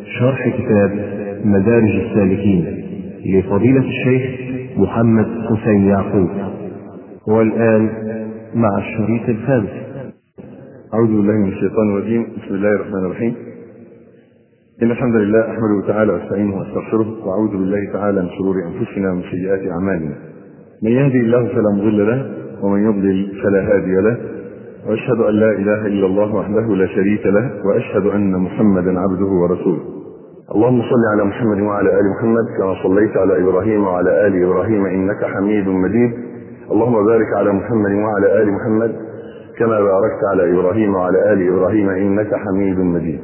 شرح كتاب مدارج السالكين لفضيلة الشيخ محمد حسين يعقوب والآن مع الشريط الخامس أعوذ بالله من الشيطان الرجيم بسم الله الرحمن الرحيم إن الحمد لله أحمده تعالى وأستعينه وأستغفره وأعوذ بالله تعالى من شرور أنفسنا ومن سيئات أعمالنا من يهدي الله فلا مضل له ومن يضلل فلا هادي له وأشهد أن لا إله إلا الله وحده لا شريك له وأشهد أن محمدا عبده ورسوله اللهم صل على محمد وعلى آل محمد كما صليت على إبراهيم وعلى آل إبراهيم إنك حميد مجيد اللهم بارك على محمد وعلى آل محمد كما باركت على إبراهيم وعلى آل إبراهيم إنك حميد مجيد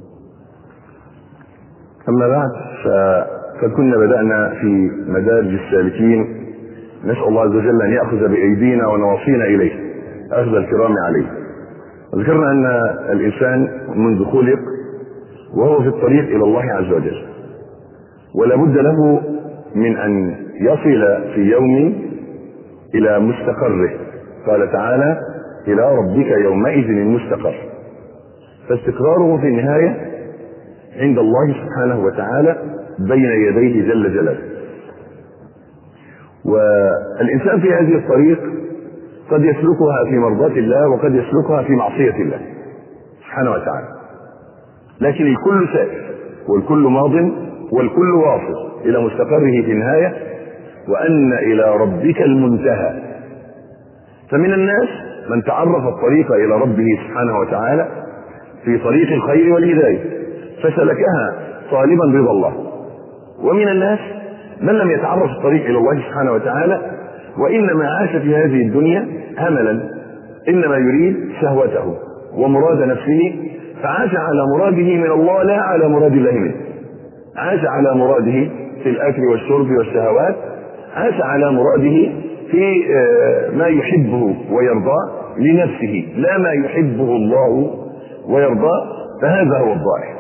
أما بعد فقد كنا بدأنا في مدارج السالكين نسأل الله عز وجل أن يأخذ بأيدينا ونواصينا إليه أخذ الكرام عليه ذكرنا أن الإنسان منذ خلق وهو في الطريق إلى الله عز وجل ولا بد له من أن يصل في يوم إلى مستقره قال تعالى إلى ربك يومئذ المستقر فاستقراره في النهاية عند الله سبحانه وتعالى بين يديه جل جلاله والإنسان في هذه الطريق قد يسلكها في مرضاة الله وقد يسلكها في معصية الله سبحانه وتعالى لكن الكل سائر والكل ماض والكل واصل إلى مستقره في النهاية وأن إلى ربك المنتهى فمن الناس من تعرف الطريق إلى ربه سبحانه وتعالى في طريق الخير والهداية فسلكها طالبا رضا الله ومن الناس من لم يتعرف الطريق الى الله سبحانه وتعالى وانما عاش في هذه الدنيا هملا انما يريد شهوته ومراد نفسه فعاش على مراده من الله لا على مراد الله منه عاش على مراده في الاكل والشرب والشهوات عاش على مراده في ما يحبه ويرضاه لنفسه لا ما يحبه الله ويرضاه فهذا هو الضائع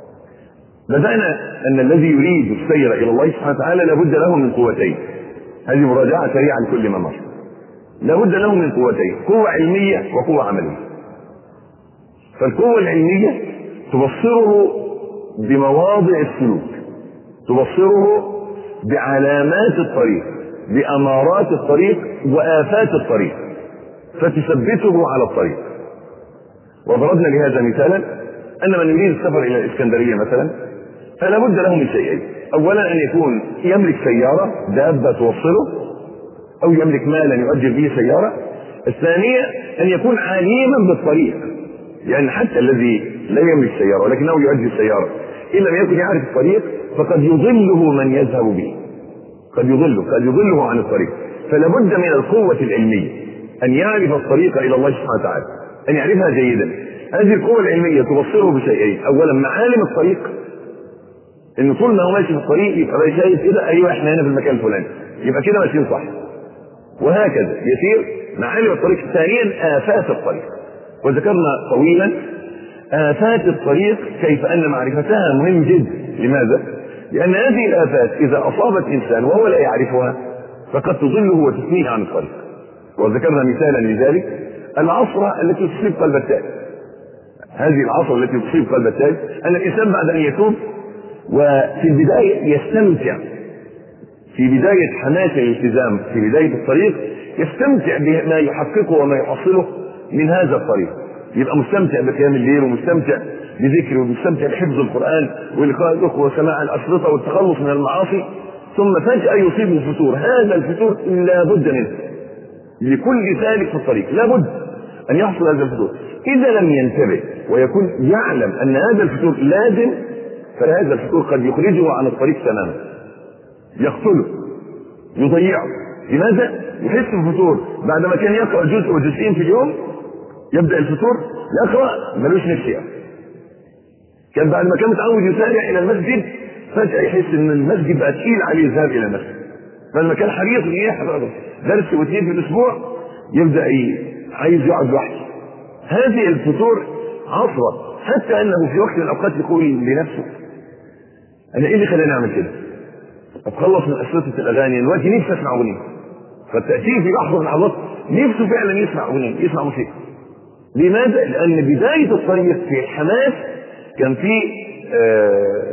بدأنا أن الذي يريد السير إلى الله سبحانه وتعالى لابد له من قوتين هذه مراجعة سريعة لكل ما مر لابد له من قوتين قوة علمية وقوة عملية فالقوة العلمية تبصره بمواضع السلوك تبصره بعلامات الطريق بأمارات الطريق وآفات الطريق فتثبته على الطريق وضربنا لهذا مثالا أن من يريد السفر إلى الإسكندرية مثلا فلا بد له من شيئين اولا ان يكون يملك سياره دابه توصله او يملك مالا يؤجر به سياره الثانيه ان يكون عليما بالطريق لان حتى الذي لا يملك سياره ولكنه يؤجر سياره ان لم يكن يعرف الطريق فقد يضله من يذهب به قد يضله قد يضله عن الطريق فلا بد من القوه العلميه ان يعرف الطريق الى الله سبحانه وتعالى ان يعرفها جيدا هذه القوه العلميه تبصره بشيئين اولا معالم الطريق ان طول ما هو ماشي في الطريق يبقى شايف كده ايوه احنا هنا في المكان الفلاني يبقى كده ماشيين صح وهكذا يسير معالم الطريق ثانيا افات الطريق وذكرنا طويلا افات الطريق كيف ان معرفتها مهم جدا لماذا؟ لان هذه الافات اذا اصابت انسان وهو لا يعرفها فقد تضله وتثنيه عن الطريق وذكرنا مثالا لذلك العصرة التي تصيب قلب التائب هذه العصر التي تصيب قلب التائب ان الانسان بعد ان يتوب وفي البداية يستمتع في بداية حماس الالتزام في بداية الطريق يستمتع بما يحققه وما يحصله من هذا الطريق يبقى مستمتع بقيام الليل ومستمتع بذكر ومستمتع بحفظ القرآن ولقاء الأخوة وسماع الأشرطة والتخلص من المعاصي ثم فجأة يصيبه الفتور هذا الفتور لا بد منه لكل سالك في الطريق لا بد أن يحصل هذا الفتور إذا لم ينتبه ويكون يعلم أن هذا الفتور لازم فهذا الفتور قد يخرجه عن الطريق تماما يقتله يضيعه لماذا؟ يحس بالفتور بعد ما كان يقرا جزء وجزئين في اليوم يبدا الفتور يقرا ملوش نفس يعني. كان بعد ما كان متعود يسارع الى المسجد فجاه يحس ان المسجد بقى تقيل عليه الذهاب الى المسجد فلما كان حريص ان يحضر درس واثنين في الاسبوع يبدا عايز يقعد لوحده هذه الفتور عصرة حتى انه في وقت من الاوقات يقول لنفسه انا ايه اللي خلاني اعمل كده؟ اتخلص من اشرطه الاغاني دلوقتي نفسي اسمع اغنيه قد تاتيه في لحظه من اللحظات نفسه فعلا يسمع اغنيه يسمع موسيقى لماذا؟ لان بدايه الطريق في الحماس كان في آه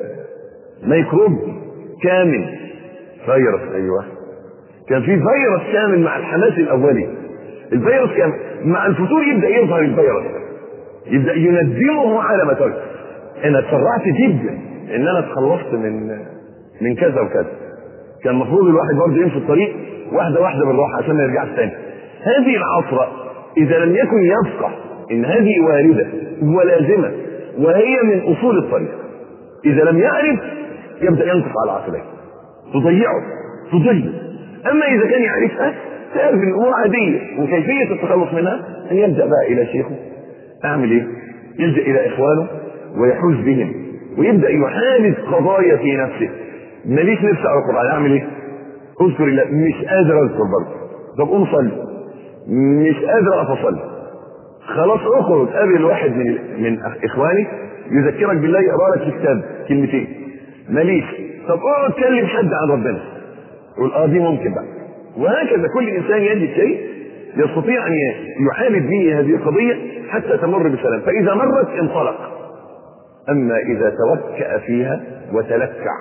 ميكروب كامل فيروس ايوه كان في فيروس كامل مع الحماس الاولي الفيروس كان مع الفتور يبدا يظهر الفيروس يبدا يندمه على ما ترك انا اتسرعت جدا ان انا اتخلصت من من كذا وكذا كان المفروض الواحد برضه يمشي الطريق واحده واحده بالراحه عشان ما يرجعش تاني هذه العصره اذا لم يكن يفقه ان هذه وارده ولازمه وهي من اصول الطريق اذا لم يعرف يبدا ينقص على عقليه تضيعه تضل اما اذا كان يعرفها تعرف الامور عاديه وكيفيه التخلص منها ان يبدا بقى الى شيخه اعمل ايه؟ يلجا الى اخوانه ويحوز بهم ويبدا يعالج قضايا في نفسه ماليش نفس على القران اعمل ايه؟ اذكر الله مش قادر اذكر برضه طب قوم صلي مش قادر اقف اصلي خلاص اخرج قابل واحد من من اخواني يذكرك بالله يقرا لك في كتاب كلمتين ماليش طب اقعد كلم حد عن ربنا يقول اه دي ممكن بقى وهكذا كل انسان يجد شيء يستطيع ان يعالج به هذه القضيه حتى تمر بسلام فاذا مرت انطلق اما اذا توكأ فيها وتلكع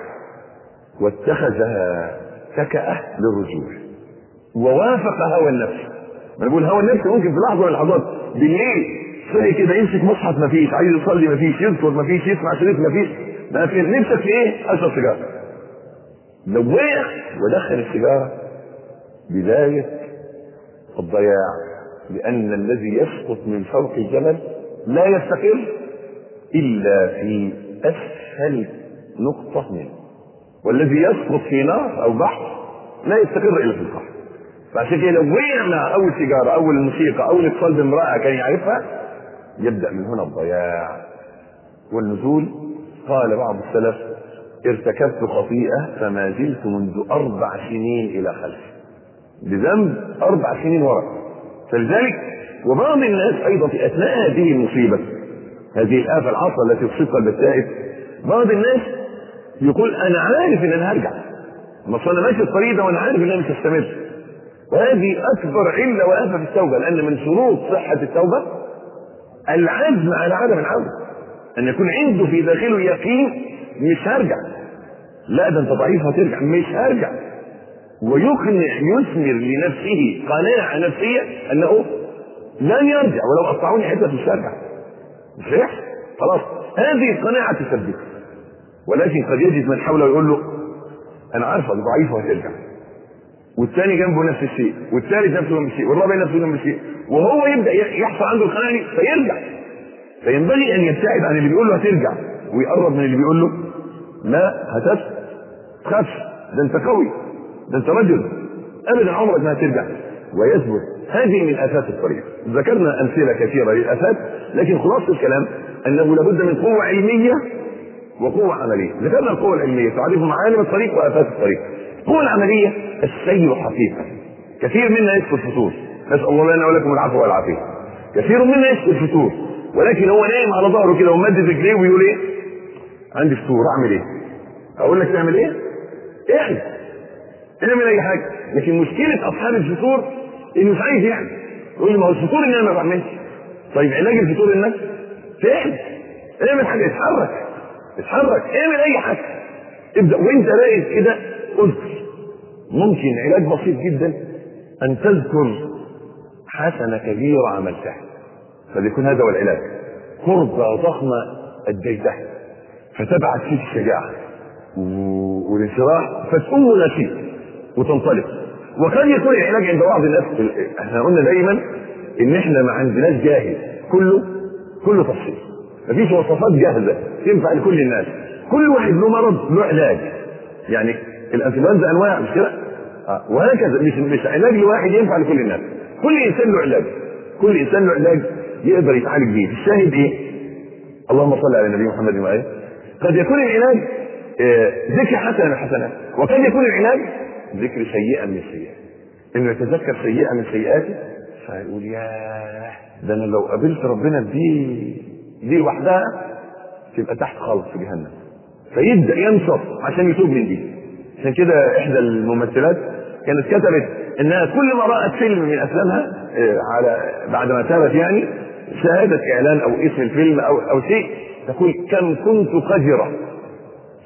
واتخذها تكأة للرجوع ووافق هوى النفس ما بقول هوى النفس ممكن في لحظه من اللحظات بالليل صحي كده يمسك مصحف ما فيش عايز يصلي ما فيش يذكر ما فيش يسمع شريط ما فيش ما في نفسك في ايه؟ اشرب سيجاره لو وقع ودخل السيجاره بدايه الضياع لان الذي يسقط من فوق الجبل لا يستقر الا في اسفل نقطه منه والذي يسقط في نار او بحر لا يستقر الا في البحر فعشان كده لو وقع مع اول سيجاره اول الموسيقى اول اتصال بامراه كان يعرفها يبدا من هنا الضياع والنزول قال بعض السلف ارتكبت خطيئه فما زلت منذ اربع سنين الى خلف بذنب اربع سنين وراء فلذلك وبعض الناس ايضا في اثناء هذه المصيبه هذه الافه العصا التي تصيب قلب التائب بعض الناس يقول انا عارف ان انا هرجع ما انا ماشي الطريق ده وانا عارف ان انا مش هستمر وهذه اكبر عله وافه في التوبه لان من شروط صحه التوبه العزم على عدم العوده ان يكون عنده في داخله يقين مش هرجع لا ده انت ضعيف هترجع مش هرجع ويقنع يثمر لنفسه قناعه نفسيه انه لن يرجع ولو قطعوني حته مش هرجع مش هيحصل خلاص هذه القناعه تثبته ولكن قد يجد من حوله يقول له انا عارفك ضعيف وهترجع والثاني جنبه نفس الشيء والثالث نفسه نفس الشيء والرابع نفسه نفس الشيء وهو يبدا يحصل عنده القناعه دي فيرجع فينبغي ان يبتعد عن اللي بيقول له هترجع ويقرب من اللي بيقول له لا هتف تخافش ده انت قوي ده انت رجل ابدا عمرك ما هترجع ويثبت هذه من افات الطريق ذكرنا امثله كثيره للافات لكن خلاصه الكلام انه لابد من قوه علميه وقوه عمليه ذكرنا القوه العلميه تعرف معالم الطريق وافات الطريق القوه العمليه السير حقيقه كثير منا يسكت الفطور نسال الله لنا ولكم العفو والعافيه كثير منا يسكت الفطور ولكن هو نايم على ظهره كده ومدد رجليه ويقول ايه عندي فطور اعمل ايه اقول لك تعمل ايه اعمل اعمل اي حاجه لكن مشكله اصحاب الفطور انه مش عايز يعمل يقول لي ما هو الفطور ان انا ما بعملش طيب علاج الفطور انك تعمل اعمل حاجه اتحرك اتحرك اعمل اي حاجه ابدا وانت راقد كده اذكر ممكن علاج بسيط جدا ان تذكر حسنه كبيره عملتها فليكون هذا هو العلاج قربة ضخمة أديتها فتبعت فيك الشجاعة و- والانشراح فتقوم نشيط وتنطلق وقد يكون العلاج عند بعض الناس احنا قلنا دايما ان احنا ما عندناش جاهز كله كله تفصيل مفيش وصفات جاهزه تنفع لكل الناس كل واحد له مرض له علاج يعني الانفلونزا انواع مش كده آه، وهكذا مش مش علاج لواحد ينفع لكل الناس كل انسان له علاج كل انسان له علاج يقدر يتعالج بيه الشاهد ايه اللهم صل على النبي محمد وآله قد يكون العلاج آه، ذكر حسنه من الحسنات وقد يكون العلاج ذكر سيئه من السيئات انه يتذكر سيئه من سيئاته فيقول ياه ده انا لو قابلت ربنا دي دي لوحدها تبقى تحت خالص في جهنم فيبدا ينشط عشان يتوب من دي عشان كده احدى الممثلات كانت كتبت انها كل ما رات فيلم من افلامها آه، على بعد ما تابت يعني شاهدت اعلان او اسم الفيلم او او شيء تقول كم كنت قذره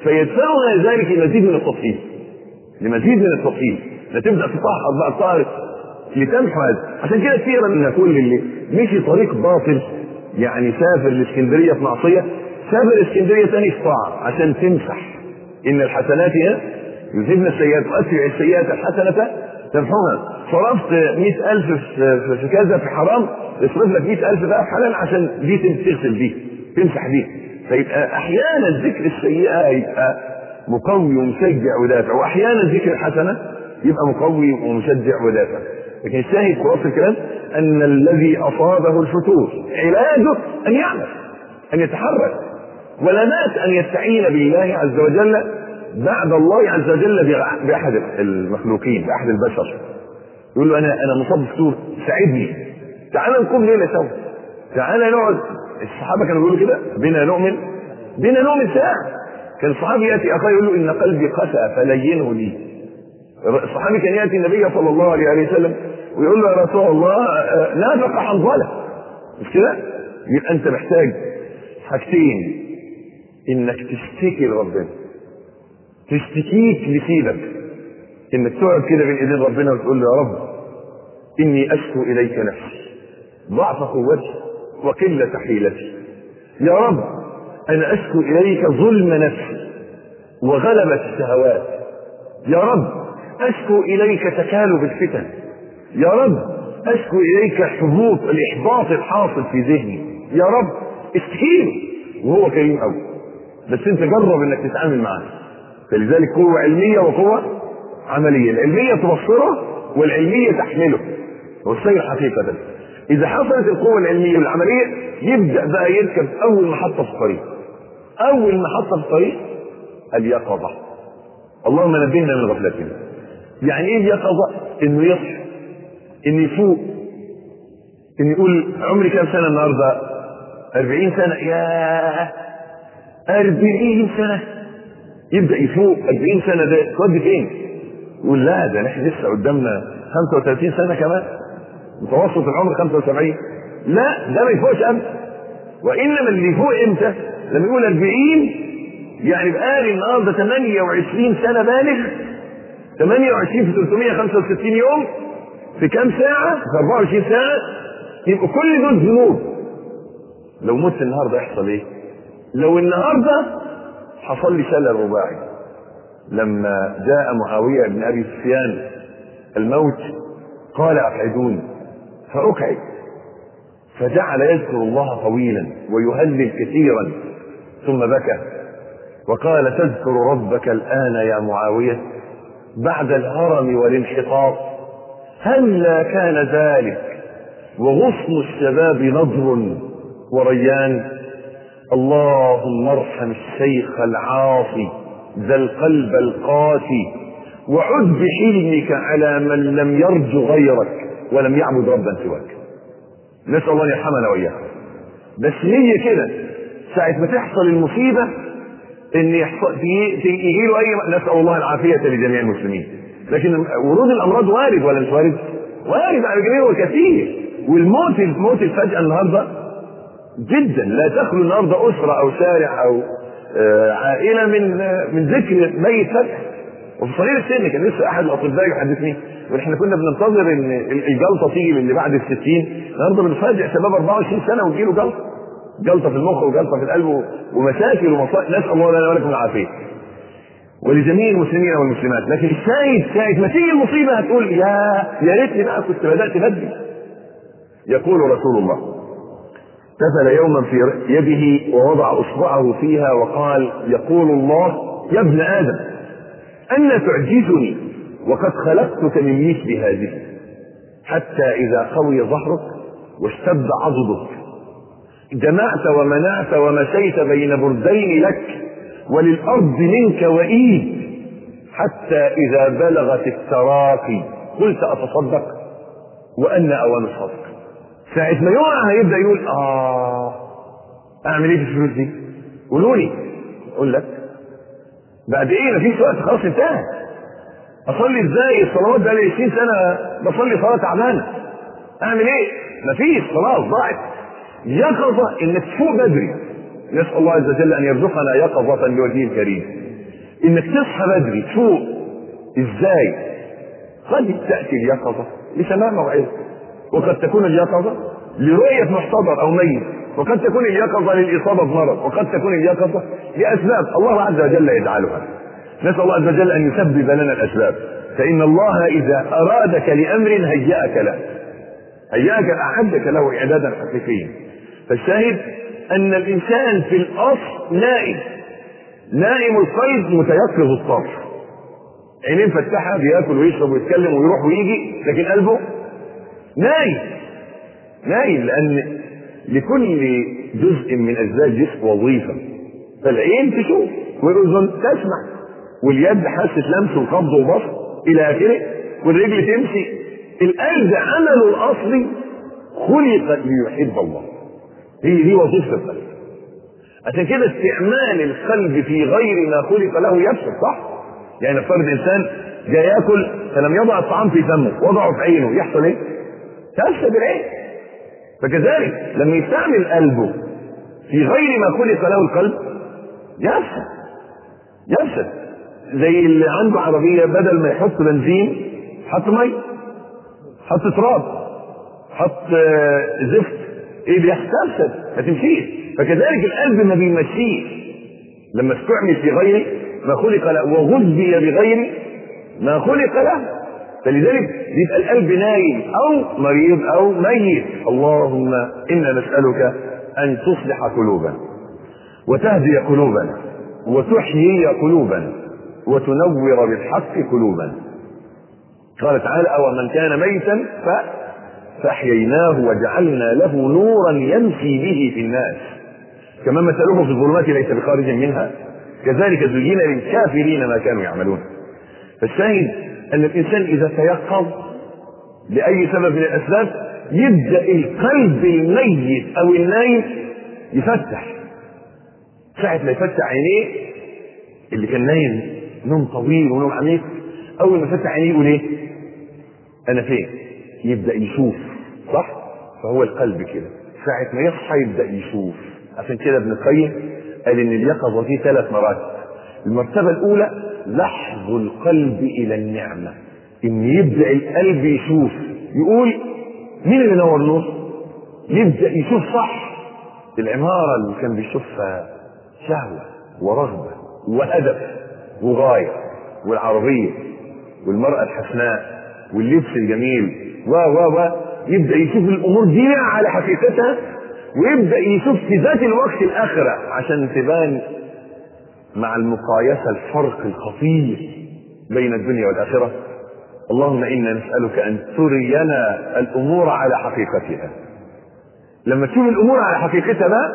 فيدفعها ذلك لمزيد من التطهير لمزيد من التطهير فتبدا تطهر بقى الطاهر لتمحو هذا عشان كده كثيرا من كل اللي مشي طريق باطل يعني سافر الاسكندريه في معصيه سافر اسكندريه ثاني في طاعه عشان تمسح ان الحسنات هي يذهبن السيئات واتبع السيئات الحسنه تمحوها صرفت 100000 في, في كذا في حرام اصرف لك 100000 بقى في حلال عشان دي تغسل دي تمسح دي فيبقى احيانا ذكر السيئه يبقى مقوي ومشجع ودافع واحيانا ذكر الحسنه يبقى مقوي ومشجع ودافع لكن الشاهد خلاص الكلام ان الذي اصابه الفتور علاجه ان يعمل ان يتحرك ولمات ان يستعين بالله عز وجل بعد الله عز وجل باحد المخلوقين باحد البشر يقول له انا انا مصاب بفتور ساعدني تعال نقوم ليله سوا تعال نقعد الصحابه كانوا بيقولوا كده بنا نؤمن بنا نؤمن ساعه كان الصحابي ياتي اخاه يقول له ان قلبي قسى فلينه لي الصحابي كان ياتي النبي صلى الله عليه وسلم ويقول له يا رسول الله نافق حنظله مش كده؟ يبقى انت محتاج حاجتين انك تشتكي لربنا تشتكيك لسيدك انك تقعد كده بين ايدين ربنا وتقول له يا رب اني اشكو اليك نفسي ضعف قوتي وقله حيلتي يا رب انا اشكو اليك ظلم نفسي وغلبة الشهوات يا رب اشكو اليك تكالب الفتن يا رب اشكو اليك حبوط الاحباط الحاصل في ذهني يا رب اشتكيله وهو كريم قوي بس انت جرب انك تتعامل معاه فلذلك قوه علميه وقوه عمليه العلميه تبصره والعلميه تحمله والسير حقيقه اذا حصلت القوه العلميه والعمليه يبدا بقى يركب اول محطه في الطريق اول محطه في الطريق اليقظه اللهم نبهنا من غفلتنا يعني ايه اليقظه انه يصحى انه يفوق انه يقول عمري كام سنه النهارده 40 سنه يا 40 سنه يبدا يفوق 40 سنه ده تودي فين؟ يقول لا ده احنا لسه قدامنا 35 سنه كمان متوسط العمر 75 لا ده ما يفوقش ابدا وانما اللي يفوق امتى؟ لما يقول 40 يعني بقالي النهارده 28 سنه بالغ 28 في 365 يوم في كام ساعة؟ في 24 ساعة يبقوا كل دول ذنوب لو مت النهارده يحصل ايه؟ لو النهارده حصل لي شلل رباعي لما جاء معاوية بن أبي سفيان الموت قال أقعدوني فأقعد فجعل يذكر الله طويلا ويهلل كثيرا ثم بكى وقال تذكر ربك الآن يا معاوية بعد الهرم والانحطاط هلا كان ذلك وغصن الشباب نضر وريان اللهم ارحم الشيخ العاصي ذا القلب القاسي وعد بحلمك على من لم يرجو غيرك ولم يعبد ربا سواك نسال الله ان يرحمنا واياكم بس هي كده ساعه ما تحصل المصيبه ان يحصل يجي له اي نسال الله العافيه لجميع المسلمين لكن ورود الامراض وارد ولا مش وارد؟ وارد على الجميع وكثير والموت الموت الفجأة النهارده جدا لا تخلو النهارده اسره او شارع او عائله من من ذكر ميت فجأة وفي صغير السن كان لسه احد الاطباء يحدثني واحنا كنا بننتظر ان الجلطه تيجي من اللي بعد ال 60 النهارده بنفاجئ شباب 24 سنه وتجيله جلطه جلطه في المخ وجلطه في القلب ومشاكل ومصائب نسال الله لنا ولكم العافيه ولجميع المسلمين والمسلمات لكن الشاهد شاهد ما تيجي المصيبه هتقول يا يا ريتني بقى كنت بدات بدري يقول رسول الله تفل يوما في يده ووضع اصبعه فيها وقال يقول الله يا ابن ادم ان تعجزني وقد خلقتك من مثل هذه حتى اذا قوي ظهرك واشتد عضدك جمعت ومنعت ومشيت بين بردين لك وللارض منك وايد حتى اذا بلغت التراقي قلت اتصدق وان اوان الصدق ساعة ما يقع هيبدا يقول اه اعمل ايه في الفلوس دي؟ قولوا لي اقول لك بعد ايه مفيش وقت خلاص انتهى اصلي ازاي الصلوات بقى لي 20 سنه بصلي صلاه تعبانه اعمل ايه؟ مفيش خلاص ضاعت يقظه انك تفوق بدري نسال الله عز وجل ان يرزقنا يقظه لوجهه الكريم انك تصحى بدري تفوق ازاي قد تاتي اليقظه لسماع موعظه وقد تكون اليقظه لرؤيه محتضر او ميت وقد تكون اليقظه للاصابه بمرض وقد تكون اليقظه لاسباب الله عز وجل يجعلها نسال الله عز وجل ان يسبب لنا الاسباب فان الله اذا ارادك لامر هيأك له هيأك اعدك له اعدادا حقيقيا فالشاهد ان الانسان في الاصل نائم نائم القلب متيقظ الطرف عينين فتحها بياكل ويشرب ويتكلم ويروح ويجي لكن قلبه نايم نايم لان لكل جزء من اجزاء الجسم وظيفه فالعين تشوف والاذن تسمع واليد حاسه لمس وقبض وبسط الى اخره والرجل تمشي القلب عمله الاصلي خلق ليحب الله هي دي وظيفه القلب عشان كده استعمال القلب في غير ما خلق له يفسد صح؟ يعني نفترض انسان جاي ياكل فلم يضع الطعام في فمه وضعه في عينه يحصل ايه؟ تفسد العين فكذلك لما يستعمل قلبه في غير ما خلق له القلب يفسد يفسد زي اللي عنده عربية بدل ما يحط بنزين حط مي حط تراب حط زفت ايه بيحصل ما تمشيش فكذلك القلب ما بيمشيش لما استعمل في غيره ما خلق له وغذي بغير ما خلق له فلذلك يبقى القلب نايم او مريض او ميت اللهم انا نسالك ان تصلح قلوبنا وتهدي قلوبنا وتحيي قلوبنا وتنور بالحق قلوبنا قال تعالى او من كان ميتا ف فاحييناه وجعلنا له نورا يمشي به في الناس كما مثلهم في الظلمات ليس بخارج منها كذلك زين للكافرين ما كانوا يعملون فالشاهد ان الانسان اذا تيقظ لاي سبب من الاسباب يبدا القلب الميت او النايم يفتح ساعة ما يفتح عينيه اللي كان نايم نوم طويل ونوم عميق اول ما فتح عينيه يقول ايه؟ انا فين؟ يبدا يشوف صح؟ فهو القلب كده ساعة ما يصحى يبدا يشوف عشان كده ابن القيم قال ان اليقظه دي ثلاث مراتب المرتبه الاولى لحظ القلب الى النعمه ان يبدا القلب يشوف يقول مين اللي نور نور يبدا يشوف صح العماره اللي كان بيشوفها شهوه ورغبه وهدف وغايه والعربيه والمراه الحسناء واللبس الجميل و و و يبدا يشوف الامور دي على حقيقتها ويبدا يشوف في ذات الوقت الاخره عشان تبان مع المقايسه الفرق الخطير بين الدنيا والاخره اللهم انا نسالك ان ترينا الامور على حقيقتها لما تشوف الامور على حقيقتها بقى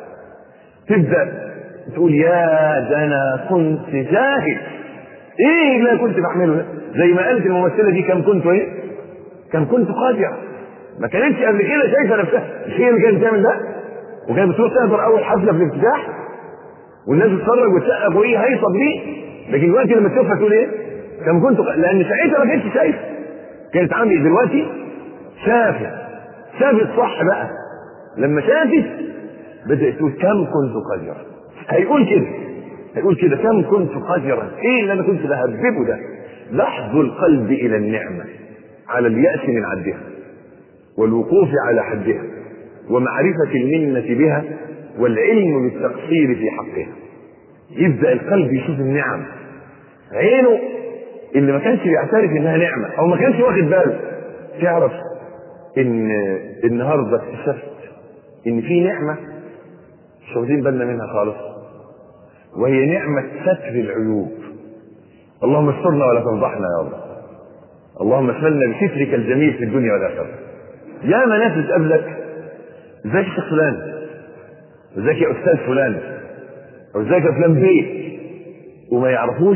تبدا تقول يا ده انا كنت جاهل ايه اللي أنا كنت بعمله ده زي ما قالت الممثله دي كم كنت ايه كم كنت قادره ما كانتش قبل كده شايفه نفسها مش هي اللي كانت بتعمل ده وكانت بتروح تحضر اول حفله في الافتتاح والناس تتفرج وتسقف وهي هيصب ليه لكن دلوقتي لما تشوفها تقول ايه كم كنت ق... لان ساعتها ما كانتش شايفه كانت عامله دلوقتي شافت شافت صح بقى لما شافت بدات تقول كم كنت قادرا هيقول كده هيقول كده كم كنت قادرا ايه اللي انا كنت بهببه ده لحظ القلب الى النعمه على الياس من عدها والوقوف على حدها ومعرفة المنة بها والعلم بالتقصير في حقها يبدأ القلب يشوف النعم عينه اللي ما كانش بيعترف انها نعمة او ما كانش واخد باله تعرف ان النهارده اكتشفت ان في نعمة مش واخدين بالنا منها خالص وهي نعمة ستر العيوب اللهم استرنا ولا تفضحنا يا رب اللهم اشملنا بسترك الجميل في الدنيا والاخره يا ما ناس بتقابلك ازيك يا شيخ فلان ازيك يا استاذ فلان او ازيك يا فلان بيه وما يعرفوش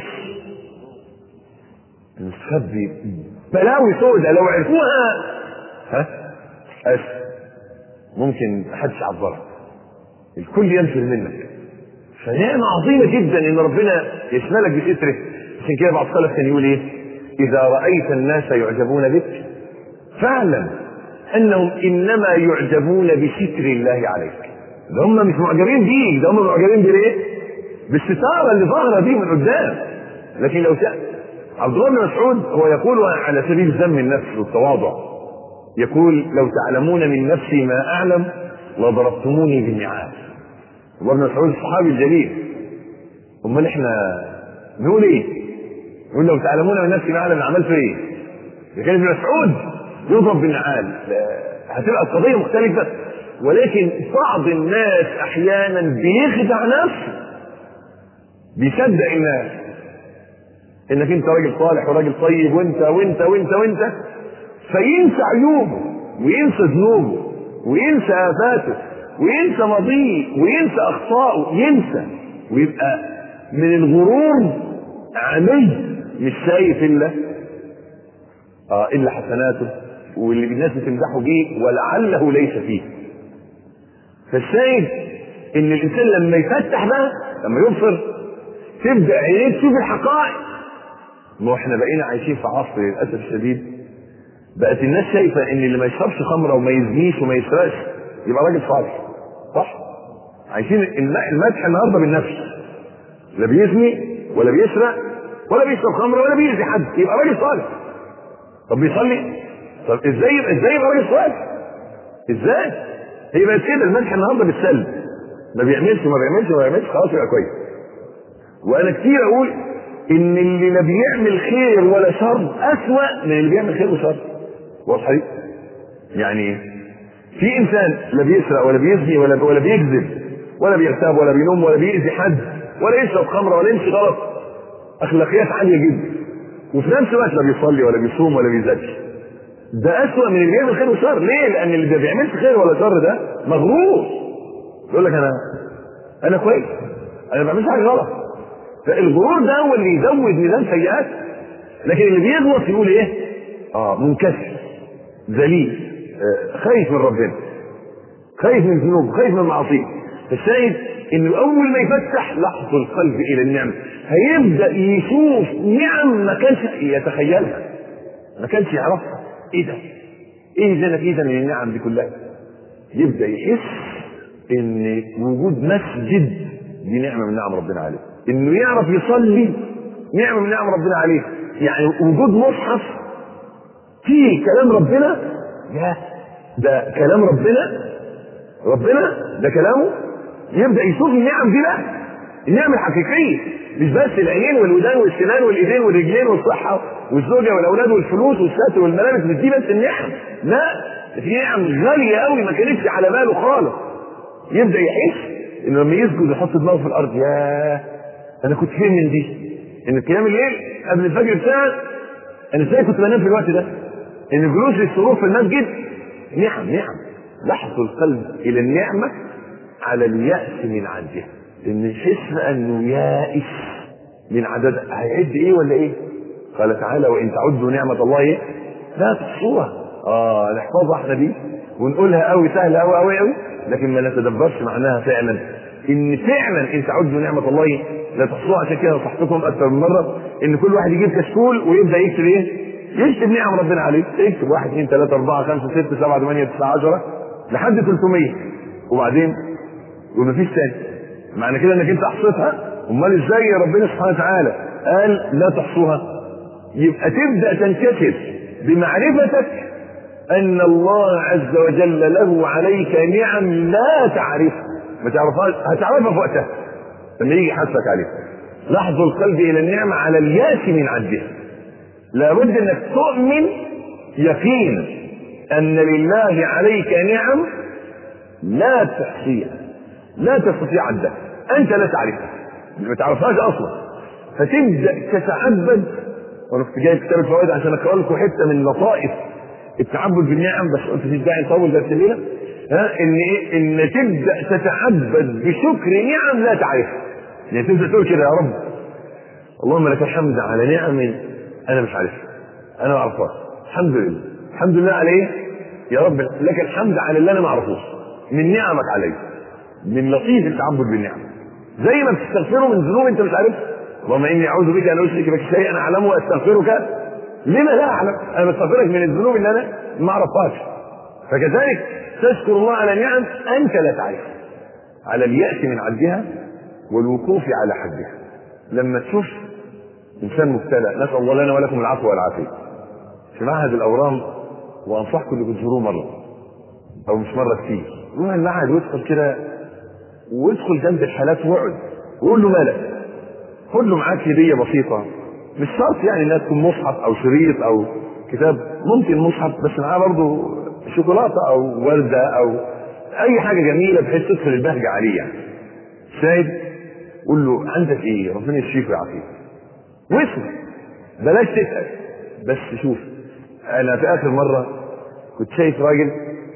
مستخبي بلاوي سودة لو عرفوها ها اسف ممكن محدش يعبرها الكل ينفر منك فنعمة عظيمة جدا ان ربنا يشملك بستره عشان كده بعض السلف كان يقول ايه اذا رأيت الناس يعجبون بك فاعلم انهم انما يعجبون بستر الله عليك ده هم مش معجبين بيك ده هم معجبين بالايه بالستاره اللي ظاهره دي من قدام لكن لو شاء عبد الله بن مسعود هو يقول على سبيل ذم النفس والتواضع يقول لو تعلمون من نفسي ما اعلم لضربتموني بالنعال عبد الله بن مسعود الصحابي الجليل امال احنا نقول ايه؟ نقول لو تعلمون من نفسي ما اعلم عملت ايه؟ لكن ابن مسعود يضرب بالنعال هتبقى القضيه مختلفه ولكن بعض الناس احيانا بيخدع نفسه بيصدق الناس انك انت راجل صالح وراجل طيب وانت وانت وانت وانت فينسى عيوبه وينسى ذنوبه وينسى افاته وينسى ماضيه وينسى اخطائه ينسى ويبقى من الغرور عمي مش شايف الا اه الا حسناته واللي الناس بتمدحه بيه ولعله ليس فيه فالشاهد ان الانسان لما يفتح بقى لما يبصر تبدا عينيه تشوف الحقائق ما احنا بقينا عايشين في عصر للاسف الشديد بقت الناس شايفه ان اللي ما يشربش خمره وما يزنيش وما يسرقش يبقى راجل صالح صح؟ عايشين المدح النهارده بالنفس لا بيزني ولا بيسرق ولا بيشرب خمره ولا بيأذي حد يبقى راجل صالح طب بيصلي طب ازاي ازاي يبقى راجل صالح ازاي هي بقت كده المدح النهارده بالسلب ما بيعملش وما بيعملش وما بيعملش خلاص يبقى كويس وانا كتير اقول ان اللي لا بيعمل خير ولا شر اسوأ من اللي بيعمل خير وشر واضحه يعني في انسان لا بيسرق ولا بيزني ولا ولا بيكذب ولا بيغتاب ولا بينوم ولا بيأذي حد ولا يشرب خمره ولا يمشي غلط اخلاقيات عاليه جدا وفي نفس الوقت لا بيصلي ولا بيصوم ولا بيزكي ده اسوأ من اللي بيعمل خير وشر ليه؟ لان اللي ما بيعملش خير ولا شر ده مغرور يقول لك انا انا كويس انا ما بعملش حاجه غلط فالغرور ده هو اللي يزود ميزان سيئات لكن اللي بيغلط يقول ايه؟ اه منكسر ذليل آه خايف من ربنا خايف من ذنوبه خايف من معاصيه فالشاهد انه اول ما يفتح لحظه القلب الى النعم هيبدا يشوف نعم ما كانش يتخيلها ما كانش يعرفها ايه ده؟ ايه زينك ايه ده من النعم دي كلها؟ يبدا يحس ان وجود مسجد دي نعمه من نعم ربنا عليه انه يعرف يصلي نعمه من نعم ربنا عليه يعني وجود مصحف فيه كلام ربنا يا ده كلام ربنا ربنا ده كلامه يبدا يشوف النعم دي بقى النعم الحقيقيه مش بس العينين والودان والسنان والايدين والرجلين والصحه والزوجه والاولاد والفلوس والستر والملابس مش دي بس النعم لا في نعم غاليه قوي ما كانتش على باله خالص يبدا يحس انه لما يسجد يحط دماغه في الارض ياه انا كنت فين من دي ان قيام الليل قبل الفجر بساعه انا ازاي كنت بنام في الوقت ده ان الجلوس للسرور في المسجد نعم نعم لحظ القلب الى النعمه على اليأس من عدها ان يحس انه يائس من عدد هيعد ايه ولا ايه قال تعالى وان تعدوا نعمه الله ايه لا تحصوها اه نحفظها احنا دي ونقولها قوي سهله قوي قوي قوي لكن ما نتدبرش معناها فعلا ان فعلا ان تعدوا نعمه الله لا تحصوها عشان كده نصحتكم اكثر من مره ان كل واحد يجيب كشكول ويبدا يكتب ايه؟ يكتب نعم ربنا عليه يكتب 1 2 3 4 5 6 7 8 9 10 لحد 300 وبعدين ومفيش تاني معنى كده انك انت احصيتها امال ازاي يا ربنا سبحانه وتعالى قال لا تحصوها يبقى تبدا تنكسر بمعرفتك ان الله عز وجل له عليك نعم لا تعرفها ما تعرفهاش هتعرفها في وقتها لما يجي يحاسبك عليها لحظ القلب الى النعمه على الياس من عدها لابد انك تؤمن يقينا ان لله عليك نعم لا تحصيها لا تستطيع عدها انت لا تعرفها ما تعرفهاش اصلا فتبدا تتعبد وانا كنت جايب كتاب الفوائد عشان اقرا لكم حته من لطائف التعبد بالنعم بس قلت مفيش داعي نطول درس الليله ها ان ايه ان تبدا تتعبد بشكر نعم لا تعرفها يعني تبدا تقول كده يا رب اللهم لك الحمد على نعم انا مش عارفها انا ما اعرفهاش الحمد لله الحمد لله على ايه يا رب لك الحمد على اللي انا ما اعرفوش من نعمك علي من لطيف التعبد بالنعم زي ما بتستغفره من ذنوب انت مش عارفها اللهم اني اعوذ بك ان اشرك بك شيئا اعلمه واستغفرك لما لا اعلم انا بستغفرك من الذنوب اللي انا ما اعرفهاش فكذلك تشكر الله على نعم انت لا تعرفها على الياس من عدها والوقوف على حدها لما تشوف انسان مبتلى نسال الله لنا ولكم العفو والعافيه في معهد الاورام وانصحكم انكم تزوروه مره او مش مره كتير روح المعهد وادخل كده وادخل جنب الحالات واقعد وقول له مالك خد له معاك هديه بسيطه مش شرط يعني انها تكون مصحف او شريط او كتاب ممكن مصحف بس معاه برضه شوكولاته او ورده او اي حاجه جميله بحيث تدخل البهجه عليه يعني شاهد قول له عندك ايه ربنا يشفيك ويعافيك واسمع بلاش تسال بس شوف انا في اخر مره كنت شايف راجل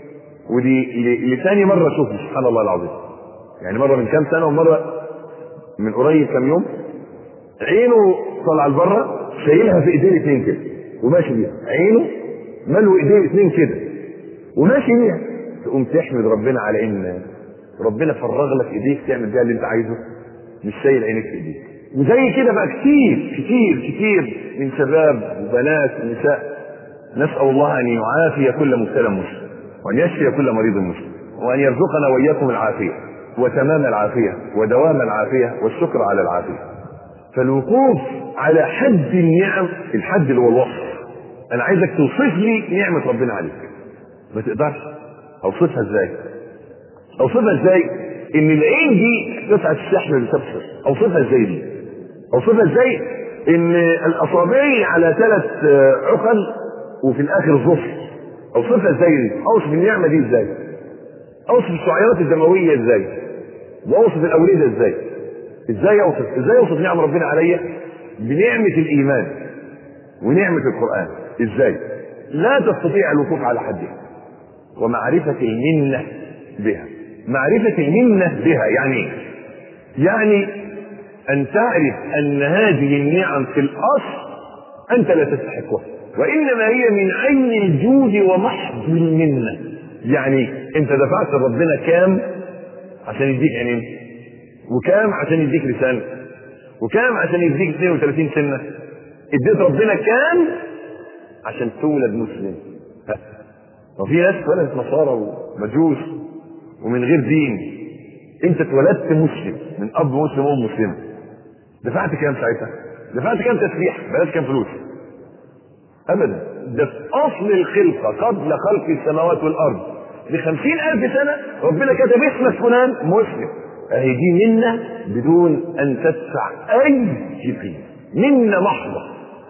ودي لثاني مره اشوفه سبحان الله العظيم يعني مره من كام سنه ومره من قريب كام يوم عينه طالعه لبره شايلها في ايديه الاثنين كده وماشي بيها عينه ملو ايديه الاثنين كده وماشي بيها تقوم تحمد ربنا على ان ربنا فرغ لك ايديك تعمل بيها اللي انت عايزه مش شايل عينك في ايديك وزي كده بقى كتير كتير كتير من شباب وبنات ونساء نسال الله ان يعافي كل مبتلى مسلم وان يشفي كل مريض مسلم وان يرزقنا واياكم العافيه وتمام العافيه ودوام العافيه والشكر على العافيه فالوقوف على حد النعم الحد اللي هو الوصف انا عايزك توصف لي نعمه ربنا عليك ما تقدرش اوصفها ازاي اوصفها ازاي ان العين دي قطعه الشحم اللي تبصر اوصفها ازاي دي اوصفها ازاي ان الاصابع على ثلاث عقل وفي الاخر ظفر اوصفها ازاي دي اوصف النعمه دي ازاي اوصف الشعيرات الدمويه ازاي واوصف الاورده ازاي ازاي اوصف ازاي اوصف نعم ربنا عليا بنعمه الايمان ونعمه القران ازاي لا تستطيع الوقوف على حدها ومعرفه المنه بها معرفه المنه بها يعني ايه يعني ان تعرف ان هذه النعم في الاصل انت لا تستحقها وانما هي من عين الجود ومحض المنه يعني انت دفعت ربنا كام عشان يديك عينين وكام عشان يديك لسان وكام عشان يديك 32 سنه اديت ربنا كام عشان تولد مسلم وفي ناس اتولدت نصارى ومجوس ومن غير دين انت اتولدت مسلم من اب مسلم وام مسلمه دفعت كام ساعتها؟ دفعت كام تسبيح؟ بلاش كام فلوس ابدا ده في اصل الخلقه قبل خلق السماوات والارض بخمسين الف سنه ربنا كتب اسمك فلان مسلم اهي دي منا بدون ان تدفع اي قيمه منا محضه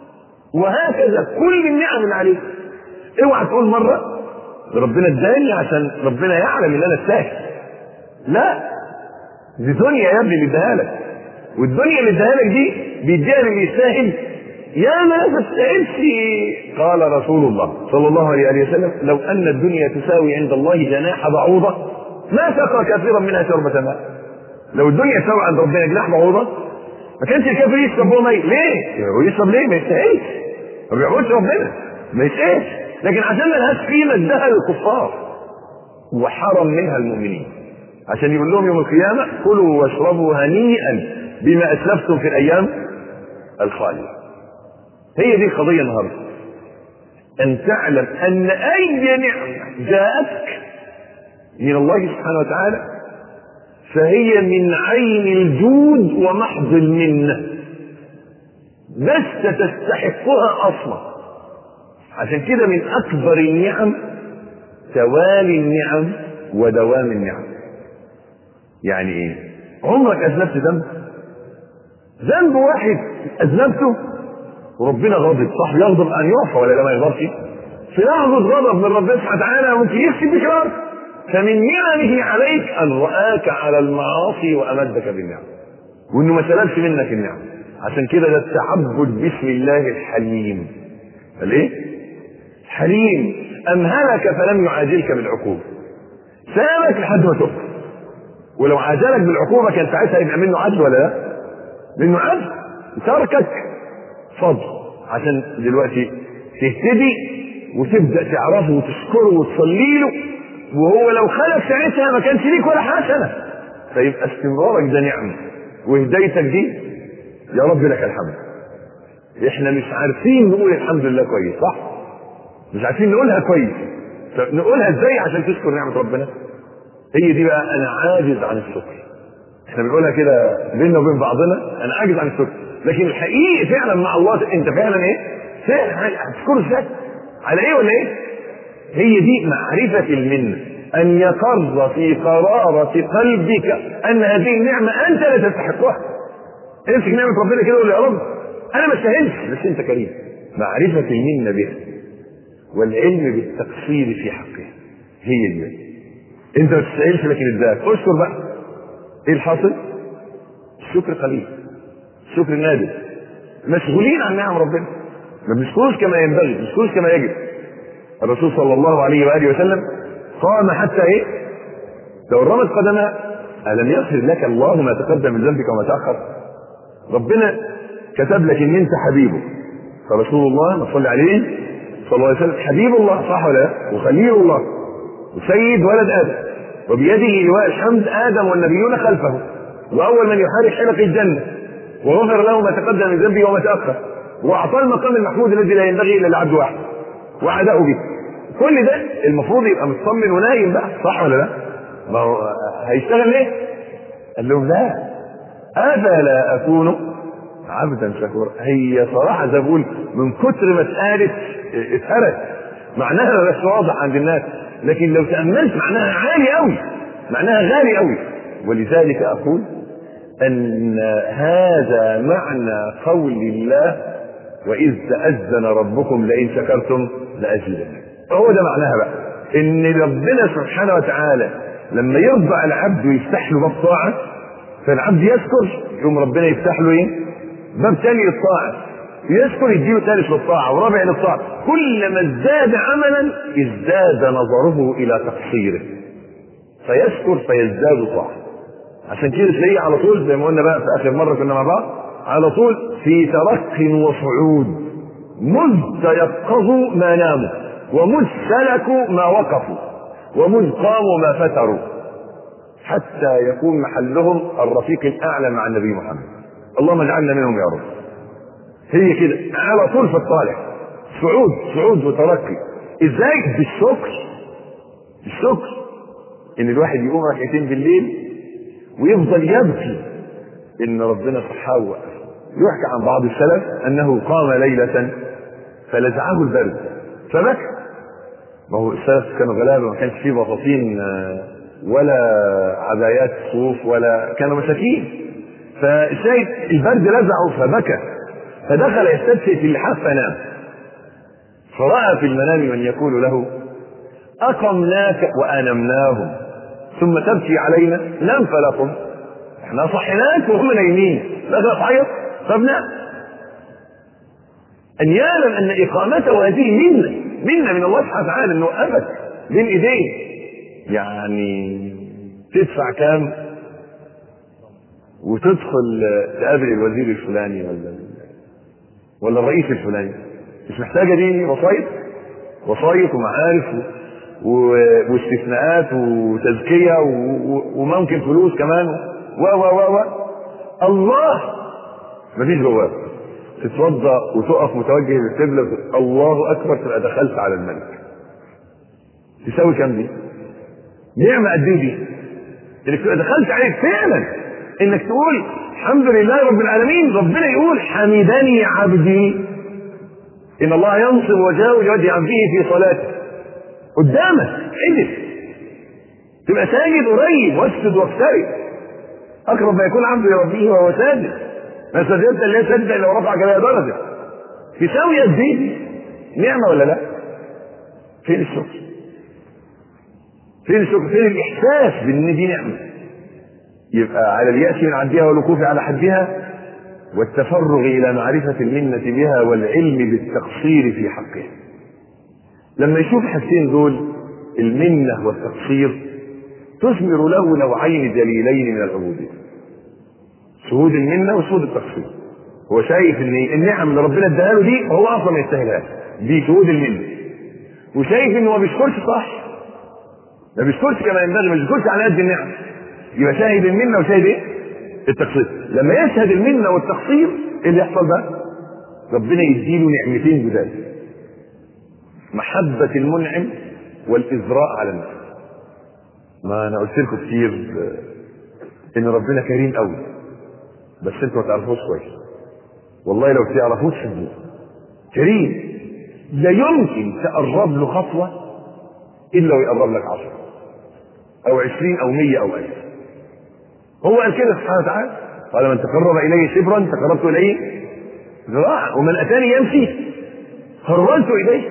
وهكذا كل النعم اللي عليك اوعى تقول مره ربنا اداني عشان ربنا يعلم ان انا استاهل لا دي دنيا يا ابني اللي اداها لك والدنيا اللي اداها لك دي بيديها للي يستاهل يا ما تستاهلش قال رسول الله صلى الله عليه وسلم لو ان الدنيا تساوي عند الله جناح بعوضه ما سقى كثيرا منها شربة ماء لو الدنيا تساوي عند ربنا جناح بعوضه ما كانش الكافر يشرب هو مي ليه؟ هو يشرب ليه؟ ما يستاهلش ما بيعبدش ربنا ما يستاهلش لكن عشان ملهاش قيمه اداها للكفار وحرم منها المؤمنين عشان يقول لهم يوم القيامه كلوا واشربوا هنيئا بما اسلفتم في الايام الخاليه هي دي القضيه النهارده ان تعلم ان اي نعمه جاءتك من الله سبحانه وتعالى فهي من عين الجود ومحض المنه بس تستحقها اصلا عشان كده من اكبر النعم توالي النعم ودوام النعم يعني ايه عمرك اذنبت ذنب ذنب واحد اذنبته وربنا غاضب صح يغضب ان يعفى ولا لا ما يغضبش في لحظه غضب من ربنا سبحانه وتعالى ممكن يكسب بك الارض فمن نعمه عليك ان رآك على المعاصي وامدك بالنعم وانه ما سلبش منك النعم عشان كده ده التعبد باسم الله الحليم الايه حليم امهلك فلم يعاجلك بالعقوبه سابك لحد ما تقف ولو عاجلك بالعقوبه كان ساعتها يبقى منه عدل ولا لا منه عدل تركك فضل عشان دلوقتي تهتدي وتبدا تعرفه وتشكره وتصلي له وهو لو خلق ساعتها ما كانش ليك ولا حسنه فيبقى استمرارك ده نعمه وهدايتك دي يا رب لك الحمد احنا مش عارفين نقول الحمد لله كويس صح مش عارفين نقولها كويس نقولها ازاي عشان تشكر نعمه ربنا هي دي بقى انا عاجز عن الشكر احنا بنقولها كده بيننا وبين بعضنا انا عاجز عن الشكر لكن الحقيقي فعلا مع الله انت فعلا ايه؟ فعلا هتشكره ازاي؟ على ايه ولا ايه؟ هي دي معرفة المنة أن يقر في قرارة قلبك أن هذه النعمة أنت لا تستحقها. امسك نعمة ربنا كده وقول يا رب أنا ما استاهلش بس أنت كريم. معرفة المنة بها والعلم بالتقصير في حقها هي دي أنت ما تستاهلش لكن اداك اشكر بقى. إيه الحاصل؟ الشكر قليل. الشكر نادر. مشغولين عن نعم ربنا. ما بنشكروش كما ينبغي، ما بنشكروش كما يجب. الرسول صلى الله عليه واله وسلم قام حتى ايه؟ لو رمت قدمها الم يغفر لك الله ما تقدم من ذنبك وما تاخر؟ ربنا كتب لك ان انت حبيبه فرسول الله ما صلى عليه صلى الله عليه وسلم حبيب الله صح ولا لا؟ وخليل الله وسيد ولد ادم وبيده لواء الحمد ادم والنبيون خلفه واول من يحرك حلق الجنه وغفر له ما تقدم من ذنبه وما تاخر واعطاه المقام المحمود الذي لا ينبغي الا لعبد واحد وعداء به كل ده المفروض يبقى مطمن ونايم بقى صح ولا لا؟ ما هو هيشتغل ليه؟ قال لهم لا افلا اكون عبدا شكورا هي صراحه زي بقول من كتر ما اتقالت اتهرت معناها مش واضح عند الناس لكن لو تاملت معناها عالي قوي معناها غالي قوي ولذلك اقول ان هذا معنى قول الله واذ تاذن ربكم لئن شكرتم لازيدنكم هو ده معناها بقى ان ربنا سبحانه وتعالى لما يرضى العبد ويفتح له باب طاعه فالعبد يشكر يقوم ربنا يفتح له ايه؟ باب ثاني للطاعه يشكر يديله ثالث للطاعه ورابع للطاعه كلما ازداد عملا ازداد نظره الى تقصيره فيشكر فيزداد طاعه عشان كده تلاقيه على طول زي ما قلنا بقى في اخر مره كنا مع بعض على طول في ترق وصعود مذ تيقظوا ما ناموا ومذ سلكوا ما وقفوا ومذ قاموا ما فتروا حتى يكون محلهم الرفيق الاعلى مع النبي محمد اللهم اجعلنا منهم يا رب هي كده على طول في الطالع صعود صعود وترقي ازاي بالشكر بالشكر ان الواحد يقوم ركعتين بالليل ويفضل يبكي ان ربنا صحاه وقف يحكى عن بعض السلف انه قام ليله فلزعه البرد فبكى ما هو السلف كانوا غلابه ما كانش فيه بطاطين ولا عبايات صوف ولا كانوا مساكين فشايف البرد لزعه فبكى فدخل يستدفئ في اللحاف فنام فراى في المنام من يقول له اقمناك وانمناهم ثم تبكي علينا نام فلا قم احنا صحيناك وهم نايمين لا تعيط طب نام ان يعلم ان اقامته هذه منه منه من الله سبحانه وتعالى انه وقفك بين ايديه يعني تدفع كام وتدخل تقابل الوزير الفلاني ولا ولا الرئيس الفلاني مش محتاجه دي وسايط وسايط ومعارف و... واستثناءات وتزكيه و... وممكن فلوس كمان و و و و الله مفيش جواب تتوضا وتقف متوجه للقبله وت... الله اكبر تبقى دخلت على الملك تساوي كام دي؟ نعمه قد ايه دي؟ انك تبقى دخلت عليك فعلا انك تقول الحمد لله رب العالمين ربنا يقول حمدني عبدي ان الله ينصب وجهه لوجه عبده في صلاته قدامك عدل تبقى ساجد قريب واسجد واقترب اقرب ما يكون عبده لربه وهو ساجد ما سجدت اللي سجد لو رفعك بها درجه تساوي قد ايه نعمه ولا لا؟ فين الشكر؟ فين الشكر؟ فين الاحساس بان دي نعمه؟ يبقى على اليأس من عدها والوقوف على حدها والتفرغ إلى معرفة المنة بها والعلم بالتقصير في حقها لما يشوف الحاجتين دول المنة والتقصير تثمر له نوعين جليلين من العبودية شهود المنة وشهود التقصير هو شايف ان النعم اللي ربنا اداها له دي هو اصلا ما يستاهلهاش دي شهود المنة وشايف انه ما بيشكرش صح ما بيشكرش كما ينبغي ما بيشكرش على قد النعم يبقى شاهد المنة وشاهد ايه؟ التقصير لما يشهد المنة والتقصير ايه اللي يحصل بقى؟ ربنا يديله نعمتين جداد محبة المنعم والإزراء على الناس ما أنا قلت لكم كتير ان ربنا كريم قوي بس انتوا ما تعرفوش كويس والله لو تعرفوه تحبوه كريم لا يمكن تقرب له خطوه الا ويقرب لك عشرة او عشرين او مية او الف هو قال كده سبحانه وتعالى قال من تقرب الي شبرا تقربت اليه ذراعا ومن اتاني يمشي قربت اليه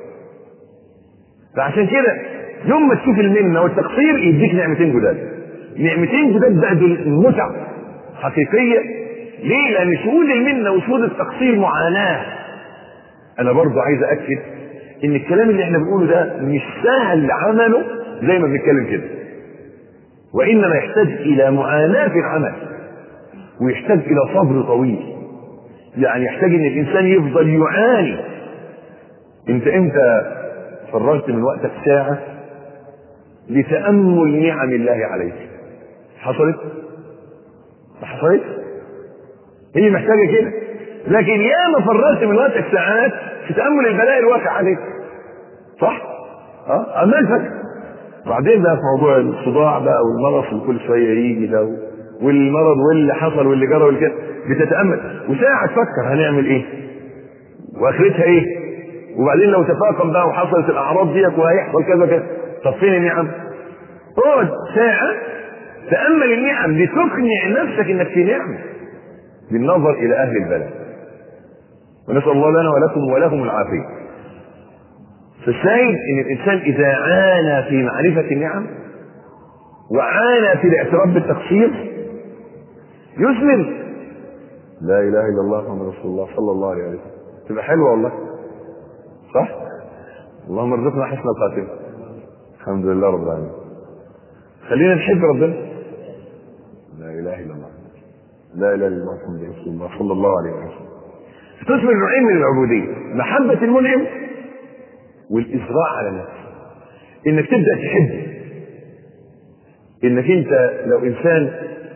فعشان كده يوم ما تشوف المنه والتقصير يديك نعمتين جداد نعمتين جداد بقى دول متع حقيقيه ليه؟ لان شهود المنه وشهود التقصير معاناه انا برضو عايز اكد ان الكلام اللي احنا بنقوله ده مش سهل عمله زي ما بنتكلم كده وانما يحتاج الى معاناه في العمل ويحتاج الى صبر طويل يعني يحتاج ان الانسان يفضل يعاني انت امتى فرغت من وقتك ساعه لتامل نعم الله عليك حصلت ما حصلت هي محتاجه كده لكن ياما فرغت من وقتك ساعات في تامل البلاء الواقع عليك صح اه عمال فاكر بعدين بقى في موضوع الصداع بقى والمرض اللي كل شويه يجي ده والمرض واللي حصل واللي جرى واللي كده بتتامل وساعه تفكر هنعمل ايه واخرتها ايه وبعدين لو تفاقم بقى وحصلت الاعراض ديت وهيحصل كذا كذا طب فين النعم؟ اقعد ساعه تامل النعم لتقنع نفسك انك في نعمه بالنظر الى اهل البلاء ونسال الله لنا ولكم ولهم العافيه فالشاهد ان الانسان اذا عانى في معرفه النعم وعانى في الاعتراف بالتقصير يسلم لا اله الا الله محمد رسول الله صلى الله عليه وسلم تبقى حلوه والله صح اللهم ارزقنا حسن الخاتمه الحمد لله رب العالمين خلينا نحب ربنا لا اله الا الله لا اله الا الله محمد رسول الله صلى الله عليه وسلم تثمر نوعين من العبوديه محبه المنعم والإسراع على نفسك إنك تبدأ تحب إنك أنت لو إنسان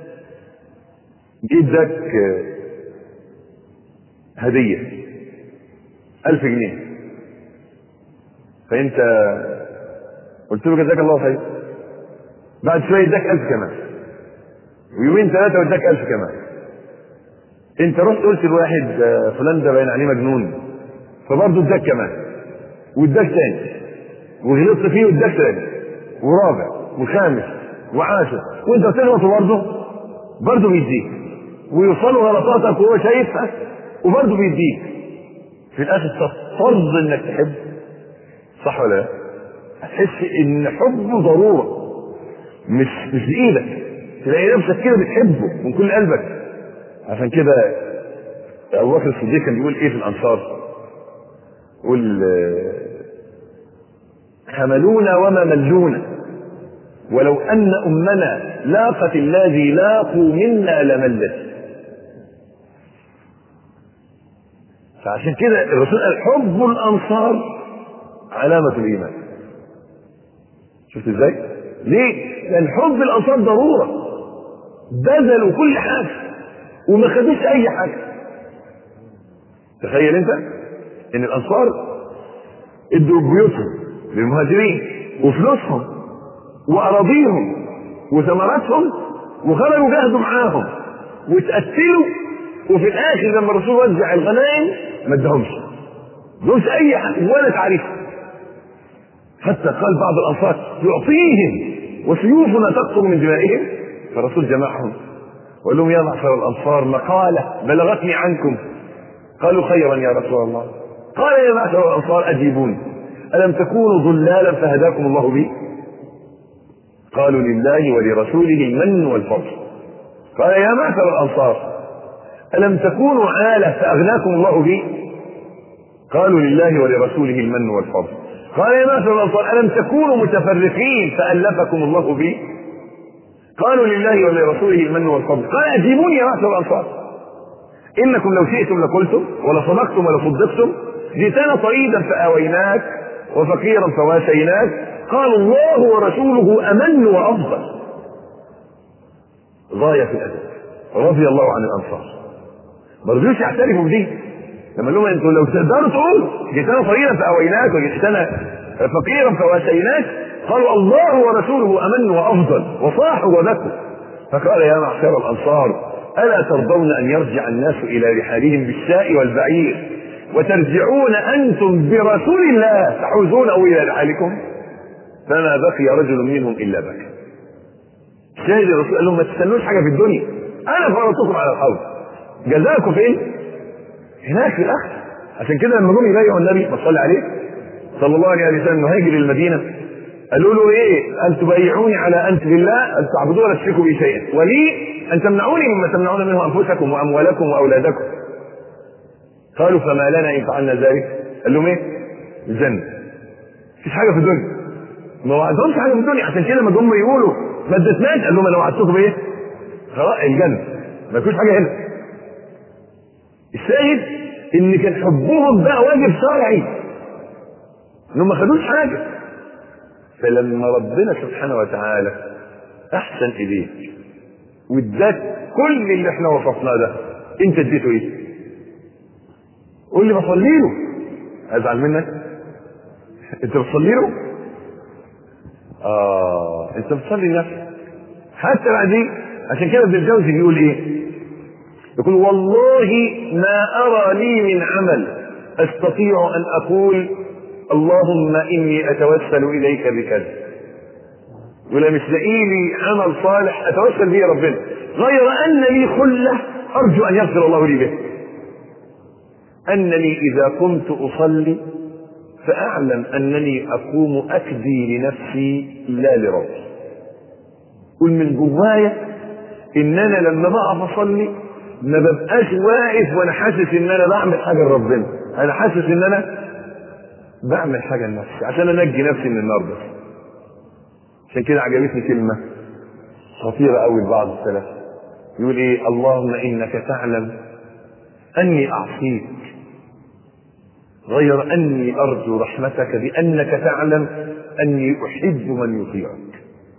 جدك هدية ألف جنيه فأنت قلت له جزاك الله خير بعد شوية اداك ألف كمان ويومين ثلاثة واداك ألف كمان أنت رحت قلت لواحد فلان ده باين عليه مجنون فبرضه اداك كمان واداك تاني وغلطت فيه واداك تاني ورابع وخامس وعاشر وانت بتغلط برضه برضه بيديك ويوصلوا غلطاتك وهو شايفها وبرضه بيديك في الاخر تضطر انك تحب صح ولا لا؟ هتحس ان حبه ضروره مش مش بايدك تلاقي نفسك كده بتحبه من كل قلبك عشان كده ابو بكر الصديق كان بيقول ايه في الانصار قل حملونا وما ملونا ولو ان امنا لاقت الذي لاقوا منا لملت فعشان كده الرسول قال حب الانصار علامة الايمان شفت ازاي؟ ليه؟ لان حب الانصار ضرورة بذلوا كل حاجة وما خدوش اي حاجة تخيل انت ان الانصار ادوا بيوتهم للمهاجرين وفلوسهم واراضيهم وثمراتهم وخرجوا جاهدوا معاهم واتقتلوا وفي الاخر لما الرسول وزع الغنائم ما ادهمش دولش اي حاجه ولا تعريف حتى قال بعض الانصار يعطيهم وسيوفنا تقطر من دمائهم فالرسول جمعهم وقال لهم يا معشر الانصار مقاله بلغتني عنكم قالوا خيرا يا رسول الله قال يا معشر الانصار اجيبوني الم تكونوا ضلالا فهداكم الله بي قالوا لله ولرسوله المن والفضل قال يا معشر الانصار الم تكونوا عاله فاغناكم الله بي قالوا لله ولرسوله المن والفضل قال يا معشر الانصار الم تكونوا متفرقين فالفكم الله بي قالوا لله ولرسوله المن والفضل قال اجيبوني يا معشر الانصار انكم لو شئتم لقلتم ولصدقتم ولصدقتم جئتنا طريدا فاويناك وفقيرا فواسيناك قال الله ورسوله امن وافضل غايه في الادب رضي الله عن الانصار ما رضيوش يعترفوا بدي لما لهم انتوا لو تقدروا تقولوا جئتنا طريدا فاويناك وجئتنا فقيرا فواسيناك قالوا الله ورسوله امن وافضل وصاحوا وبكوا فقال يا معشر الانصار الا ترضون ان يرجع الناس الى رحالهم بالشاء والبعير وترجعون انتم برسول الله تحوزونه الى رحالكم فما بقي رجل منهم الا بكى شاهد الرسول قال لهم ما تستنوش حاجه في الدنيا انا فرضتكم على الحوض جزاكم فين؟ هناك في الاخر عشان كده لما جم يبايعوا النبي ما صلى عليه صلى الله عليه وسلم مهاجر المدينه قالوا له ايه؟ ان تبايعوني على ان بالله ان تعبدوا ولا تشركوا بي شيئا ولي ان تمنعوني مما تمنعون منه انفسكم واموالكم واولادكم قالوا فما لنا ان فعلنا ذلك؟ قال لهم ايه؟ الجنه مفيش حاجه في الدنيا ما وعدهمش حاجه في الدنيا عشان كده لما جم يقولوا ما ادتناش قال لهم انا وعدتكم بايه؟ خلاص الجنه ما فيش حاجه هنا الشاهد ان كان حبهم بقى واجب شرعي انهم ما خدوش حاجه فلما ربنا سبحانه وتعالى احسن اليك واداك كل اللي احنا وصفناه ده انت اديته ايه؟ قول لي بصلي له ازعل منك انت بتصلي له؟ اه انت بتصلي لنفسك حتى بعدين عشان كده ابن الجوزي بيقول ايه؟ يقول والله ما ارى لي من عمل استطيع ان اقول اللهم اني اتوسل اليك بكذا ولا مش لاقي لي عمل صالح اتوسل به ربنا غير ان لي خله ارجو ان يغفر الله لي به انني اذا قمت اصلي فاعلم انني اقوم اكدي لنفسي لا لربي قل من جوايا ان انا لما بقف اصلي ما ببقاش واقف وانا حاسس ان انا بعمل حاجه لربنا انا حاسس ان انا بعمل حاجه لنفسي عشان انجي نفسي من النار بس عشان كده عجبتني كلمه خطيره قوي لبعض السلف يقول ايه اللهم انك تعلم اني اعصيك غير اني ارجو رحمتك بانك تعلم اني احب من يطيعك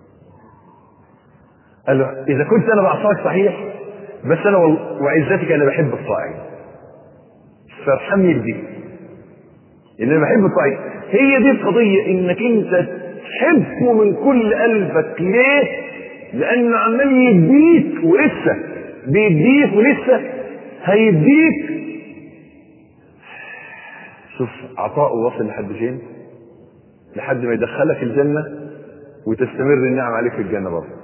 قال له اذا كنت انا بعصاك صحيح بس انا وعزتك انا بحب الطاعين فارحمني بدي ان انا بحب الطاعين هي دي القضيه انك انت تحبه من كل قلبك ليه؟ لانه عمال يديك ولسه بيديك ولسه هيديك شوف عطاؤه واصل لحد فين؟ لحد ما يدخلك الجنه وتستمر النعم عليك في الجنه برضه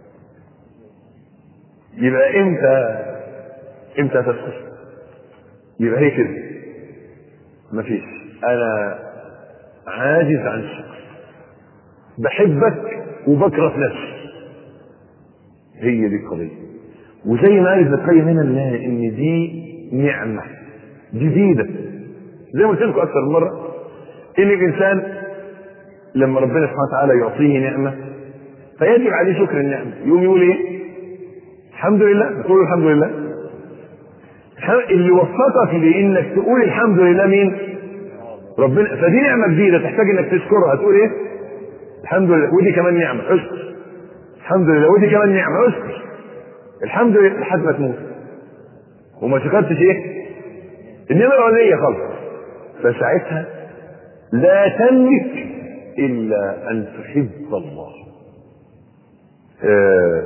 يبقى امتى امتى تسكت يبقى هي كده مفيش انا عاجز عن الشكر بحبك وبكره نفسي هي دي القضيه وزي ما قال ابن القيم هنا ان دي نعمه جديده زي ما قلت لكم اكثر من مره ان الانسان لما ربنا سبحانه وتعالى يعطيه نعمه فيجب عليه شكر النعمه يقوم يقول ايه؟ الحمد لله تقول الحمد لله اللي وفقك لانك تقول الحمد لله مين ربنا فدي نعمه جديده تحتاج انك تشكرها تقول ايه الحمد لله ودي كمان نعمه اشكر الحمد لله ودي كمان نعمه اشكر الحمد لله لحد ما تموت وما شكرتش ايه النعمه الاولانيه خالص فساعتها لا تملك الا ان تحب الله آه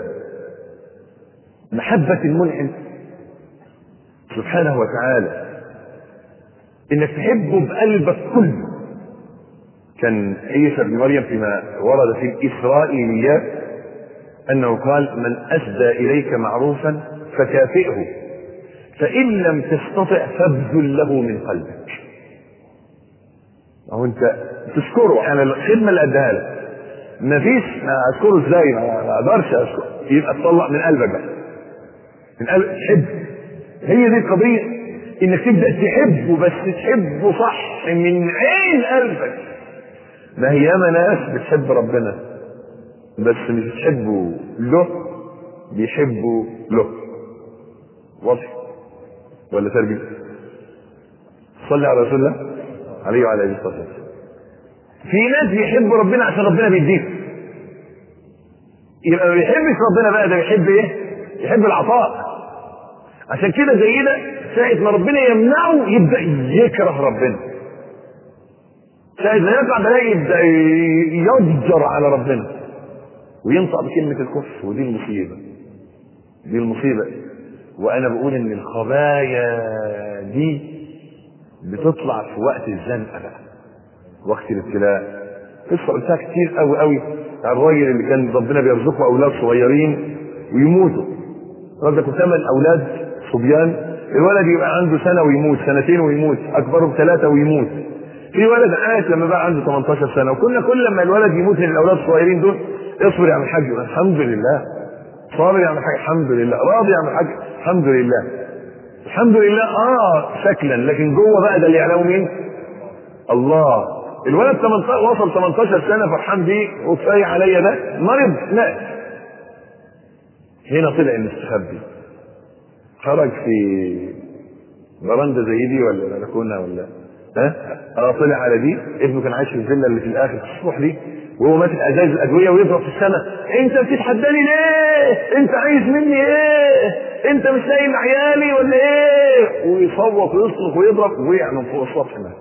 محبة المنعم سبحانه وتعالى انك تحبه بقلبك كله كان عيسى بن مريم فيما ورد في الاسرائيليات انه قال من اسدى اليك معروفا فكافئه فان لم تستطع فابذل له من قلبك او انت تشكره انا الخدمه اللي اديها لك مفيش اشكره ازاي ما اقدرش اشكره يبقى تطلع من قلبك بقى من قلب تحب هي دي القضية انك تبدأ تحبه بس تحبه صح من عين قلبك ما هي ياما ناس بتحب ربنا بس مش بتحبه له بيحبوا له واضح ولا ترجم صلي على رسول الله عليه وعلى اله الصلاه والسلام في ناس بيحبوا ربنا عشان ربنا بيديه يبقى ما بيحبش ربنا بقى ده بيحب ايه؟ يحب العطاء عشان كده زي ده ساعة ما ربنا يمنعه يبدأ يكره ربنا ساعة ما يطلع بلاقي يبدأ يضجر على ربنا وينطق بكلمة الكفر ودي المصيبة دي المصيبة وأنا بقول إن الخبايا دي بتطلع في وقت الزنقة بقى وقت الابتلاء قصة قلتها كتير قوي قوي بتاع الراجل اللي كان ربنا بيرزقه أولاد صغيرين ويموتوا رزقه ثمان أولاد صبيان الولد يبقى عنده سنة ويموت سنتين ويموت أكبره بثلاثة ويموت في ولد عاش لما بقى عنده 18 سنة وكنا كل لما الولد يموت من الأولاد الصغيرين دول اصبر يا عم الحاج الحمد لله صابر يا عم الحاج الحمد لله راضي يا عم الحاج الحمد لله الحمد لله اه شكلا لكن جوه بقى ده اللي يعلمه مين؟ الله الولد 18 وصل 18 سنه فرحان بيه وكفايه عليا ده مرض مات هنا طلع المستخبي خرج في برندة زي دي ولا بلكونه ولا ها؟ اه طلع على دي ابنه كان عايش في الفيلا اللي في الاخر في السطوح دي وهو ماسك ازايز الادويه ويضرب في السماء انت بتتحداني ليه؟ انت عايز مني ايه؟ انت مش سايب عيالي ولا ايه؟ ويصوت ويصرخ ويضرب وقع من فوق السطح ده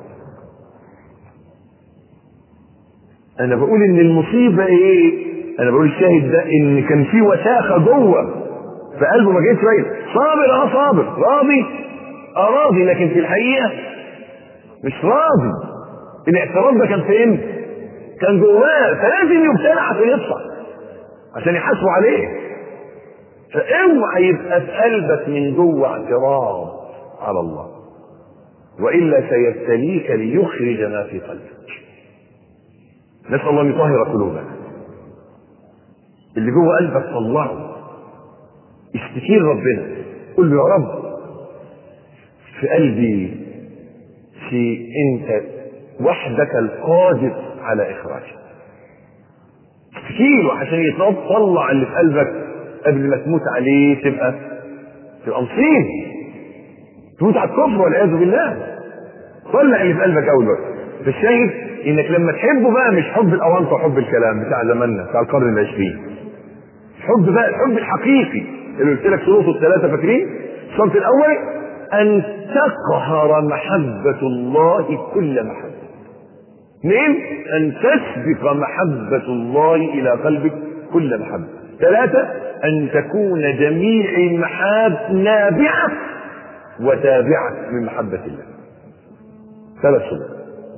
انا بقول ان المصيبه ايه؟ انا بقول الشاهد ده ان كان في وساخه جوه في قلبه ما جايش شويه صابر اه صابر راضي اه راضي لكن في الحقيقه مش راضي الاعتراض ده كان فين؟ كان جواه فلازم يبتلع عشان يطلع عشان يحاسبوا عليه فاوعى يبقى في قلبك من جوه اعتراض على الله والا سيبتليك ليخرج ما في قلبك نسال الله ان يطهر قلوبنا اللي جوه قلبك طلعه اشتكي ربنا قل له يا رب في قلبي في انت وحدك القادر على اخراجه اشتكي له عشان يطلع اللي في قلبك قبل ما تموت عليه تبقى تبقى مصيب تموت على الكفر والعياذ بالله طلع اللي في قلبك اول وقت فالشاهد انك لما تحبه بقى مش حب الاونطه وحب الكلام بتاع زماننا بتاع القرن العشرين حب بقى الحب الحقيقي اللي قلت لك شروطه الثلاثه فاكرين الشرط الاول ان تقهر محبه الله كل محبه اثنين ان تسبق محبه الله الى قلبك كل محبه ثلاثه ان تكون جميع المحاب نابعه وتابعه من محبه الله ثلاث شروط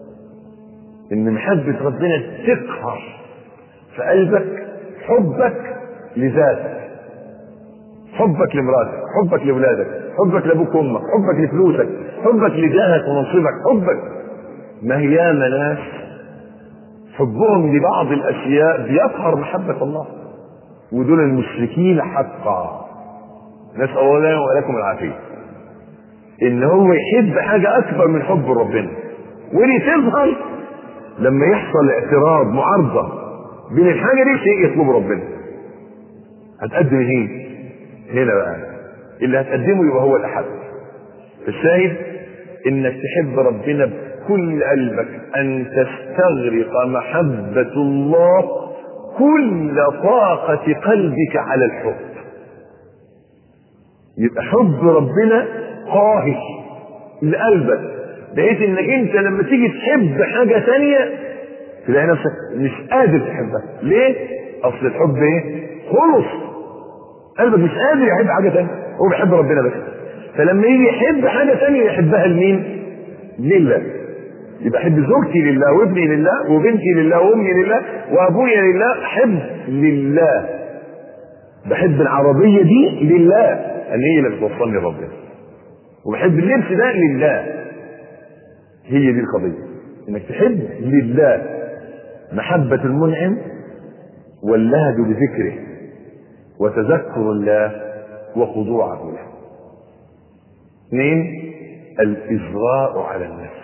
ان محبه ربنا تقهر في قلبك حبك لذاتك حبك لمراتك حبك لاولادك حبك لابوك وامك حبك لفلوسك حبك لجاهك ومنصبك حبك ما هي ياما ناس حبهم لبعض الاشياء بيقهر محبه الله ودول المشركين حقا نسال الله لنا ولكم العافيه ان هو يحب حاجه اكبر من حب ربنا ودي تظهر لما يحصل اعتراض معارضه بين الحاجه دي شيء يطلب ربنا هتقدم ايه هنا بقى اللي هتقدمه يبقى هو الاحد الشاهد انك تحب ربنا بكل قلبك ان تستغرق محبه الله كل طاقه قلبك على الحب يبقى حب ربنا قاهر لقلبك بحيث انك انت لما تيجي تحب حاجه ثانيه تلاقي نفسك مش قادر تحبها ليه اصل الحب ايه خلص قلبك مش قادر يحب حاجه ثانيه هو بيحب ربنا بس فلما يجي يحب حاجه ثانيه يحبها لمين لله يبقى احب زوجتي لله وابني لله وبنتي لله وامي لله وابويا لله احب لله بحب العربيه دي لله ان هي اللي بتوصلني ربنا وبحب اللبس ده لله هي دي القضيه انك تحب لله محبه المنعم واللهج بذكره وتذكر الله وخضوعه له اثنين الإجراء على النفس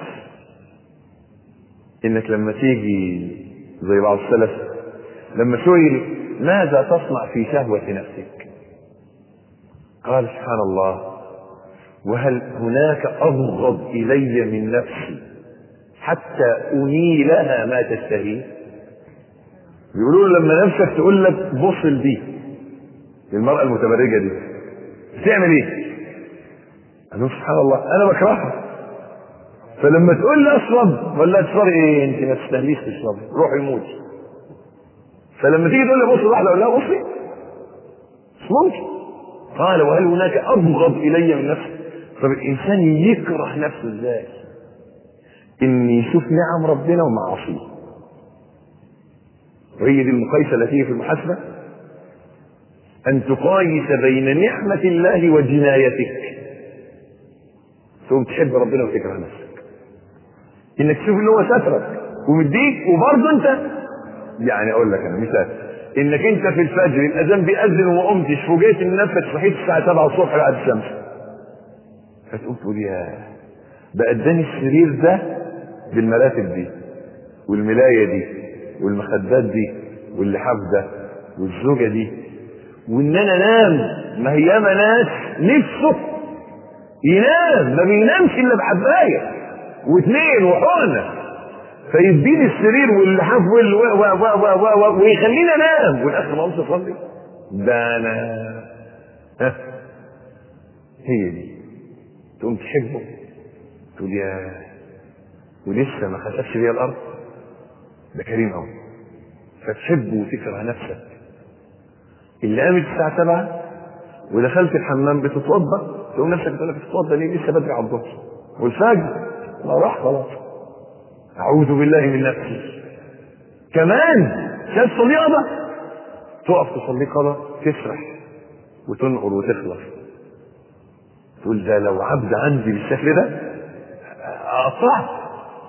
إنك لما تيجي زي بعض السلف لما سئل ماذا تصنع في شهوة نفسك قال سبحان الله وهل هناك أبغض إلي من نفسي حتى أنيلها ما تشتهي بيقولوا له لما نفسك تقول لك بص لدي المرأة المتبرجة دي بتعمل ايه؟ قال سبحان الله انا بكرهها فلما تقول لي اشرب ولا تشربي ايه انت ما تستاهليش تشربي روحي موتي فلما تيجي تقول لي بص واحده اقول لها بصي مش ممكن قال وهل هناك ابغض الي من نفسي طب الانسان يكره نفسه ازاي ان يشوف نعم ربنا ومعاصيه وهي دي المقايسه التي هي في المحاسبه ان تقايس بين نعمه الله وجنايتك تقوم تحب ربنا وتكره نفسك انك تشوف ان هو سترك ومديك وبرضه انت يعني اقول لك انا مثال انك انت في الفجر الاذان بيأذن وما قمتش فوجئت ان نفسك صحيت الساعه 7 الصبح بعد الشمس فتقوم تقول يا ده اداني السرير ده بالمراتب دي والملايه دي والمخدات دي واللحاف ده والزوجه دي وان انا انام ما هي ياما ناس نفسه ينام ما بينامش الا بحبايه واثنين وحقنه فيديني السرير واللحاف وال- و- و- و- و- و- ويخليني انام والاخر ما قمت اصلي ده انا ها هي دي تقوم تحبه تقول يا ولسه ما خسفش بيا الارض ده كريم قوي فتحبه وتكره نفسك اللي قامت الساعه 7 ودخلت الحمام بتتوضا تقوم نفسك تقول لك تتوضا ليه لسه بدري على الظهر والفجر ما راح خلاص اعوذ بالله من نفسي كمان شاف رياضه تقف تصلي قضاء تسرح وتنقر وتخلص تقول ده لو عبد عندي بالشكل ده اقطعت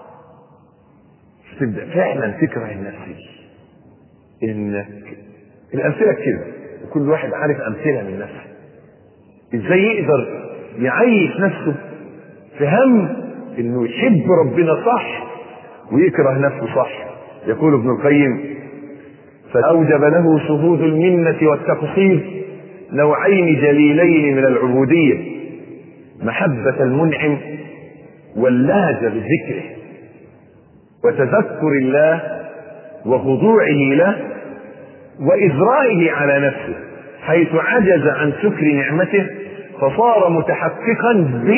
تبدا فعلا تكره النفس انك الامثله كده وكل واحد عارف امثله من نفسه ازاي يقدر يعيش نفسه في هم انه يحب ربنا صح ويكره نفسه صح يقول ابن القيم فاوجب له شهود المنه والتقصير نوعين جليلين من العبوديه محبه المنعم واللهج بذكره وتذكر الله وخضوعه له وإزرائه على نفسه حيث عجز عن شكر نعمته فصار متحققا ب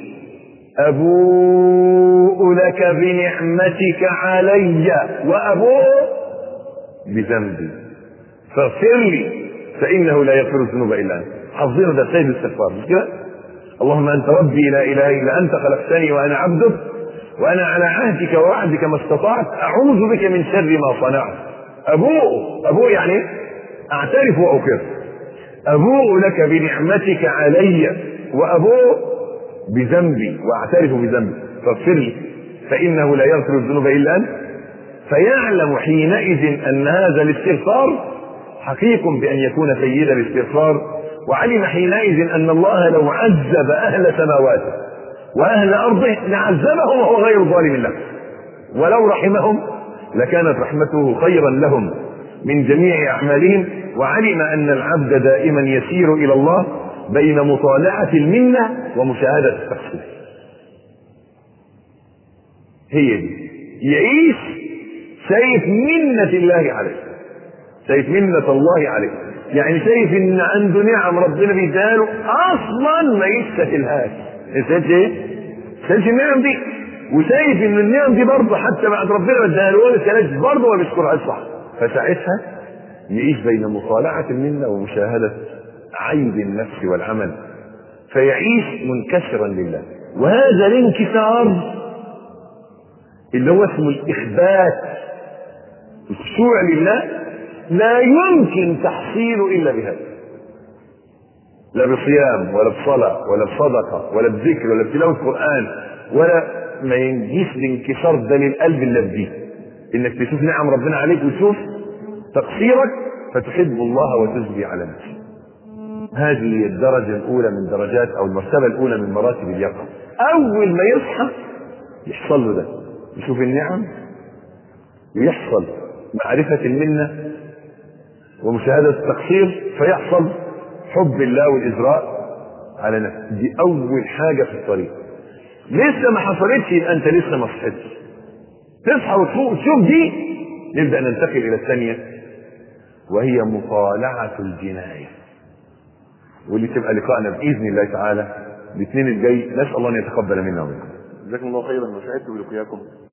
أبوء لك بنعمتك علي وأبوء بذنبي فاغفر لي فإنه لا يغفر الذنوب إلا أنت حافظين ده سيد الاستغفار مش كده؟ اللهم أنت ربي لا إله إلا أنت خلقتني وأنا عبدك وأنا على عهدك ووعدك ما استطعت أعوذ بك من شر ما صنعت أبوء أبوء يعني إيه؟ أعترف وأقر أبوء لك بنعمتك علي وأبوء بذنبي وأعترف بذنبي فاغفر لي فإنه لا يغفر الذنوب إلا أنت فيعلم حينئذ أن هذا الاستغفار حقيق بأن يكون سيد الاستغفار وعلم حينئذ أن الله لو عذب أهل سماواته وأهل أرضه لعذبهم وهو غير ظالم له ولو رحمهم لكانت رحمته خيرا لهم من جميع أعمالهم وعلم أن العبد دائما يسير إلى الله بين مطالعة المنة ومشاهدة التقصير هي دي يعيش شايف منة الله عليه شايف منة الله عليه يعني شايف ان عنده نعم ربنا بيديها له اصلا ما يستاهلهاش شايف ايه؟ شايف النعم دي وشايف ان النعم دي برضه حتى بعد ربنا ما اداها له ولا برضه ما بيشكرهاش صح فساعتها يعيش بين مطالعة المنة ومشاهدة عيب النفس والعمل فيعيش منكسرا لله وهذا الانكسار اللي هو اسمه الإخبات الخشوع لله لا يمكن تحصيله إلا بهذا لا بصيام ولا بصلاة ولا بصدقة ولا بذكر ولا بتلاوة قرآن ولا ما ينجيش الانكسار ده للقلب إلا بدي إنك تشوف نعم ربنا عليك وتشوف تقصيرك فتحب الله وتجري على نفسك هذه الدرجة الأولى من درجات أو المرتبة الأولى من مراتب اليقظة أول ما يصحى يحصل له ده يشوف النعم ويحصل معرفة المنة ومشاهدة التقصير فيحصل حب الله والإجراء على نفسه دي أول حاجة في الطريق لسه ما حصلتش يبقى أنت لسه ما صحتش تصحى وتفوق وتشوف دي نبدأ ننتقل إلى الثانية وهي مطالعة الجناية واللي تبقى لقائنا بإذن الله تعالى الاثنين الجاي نسأل الله أن يتقبل منا ومنكم جزاكم الله خيرا وسعدت بلقياكم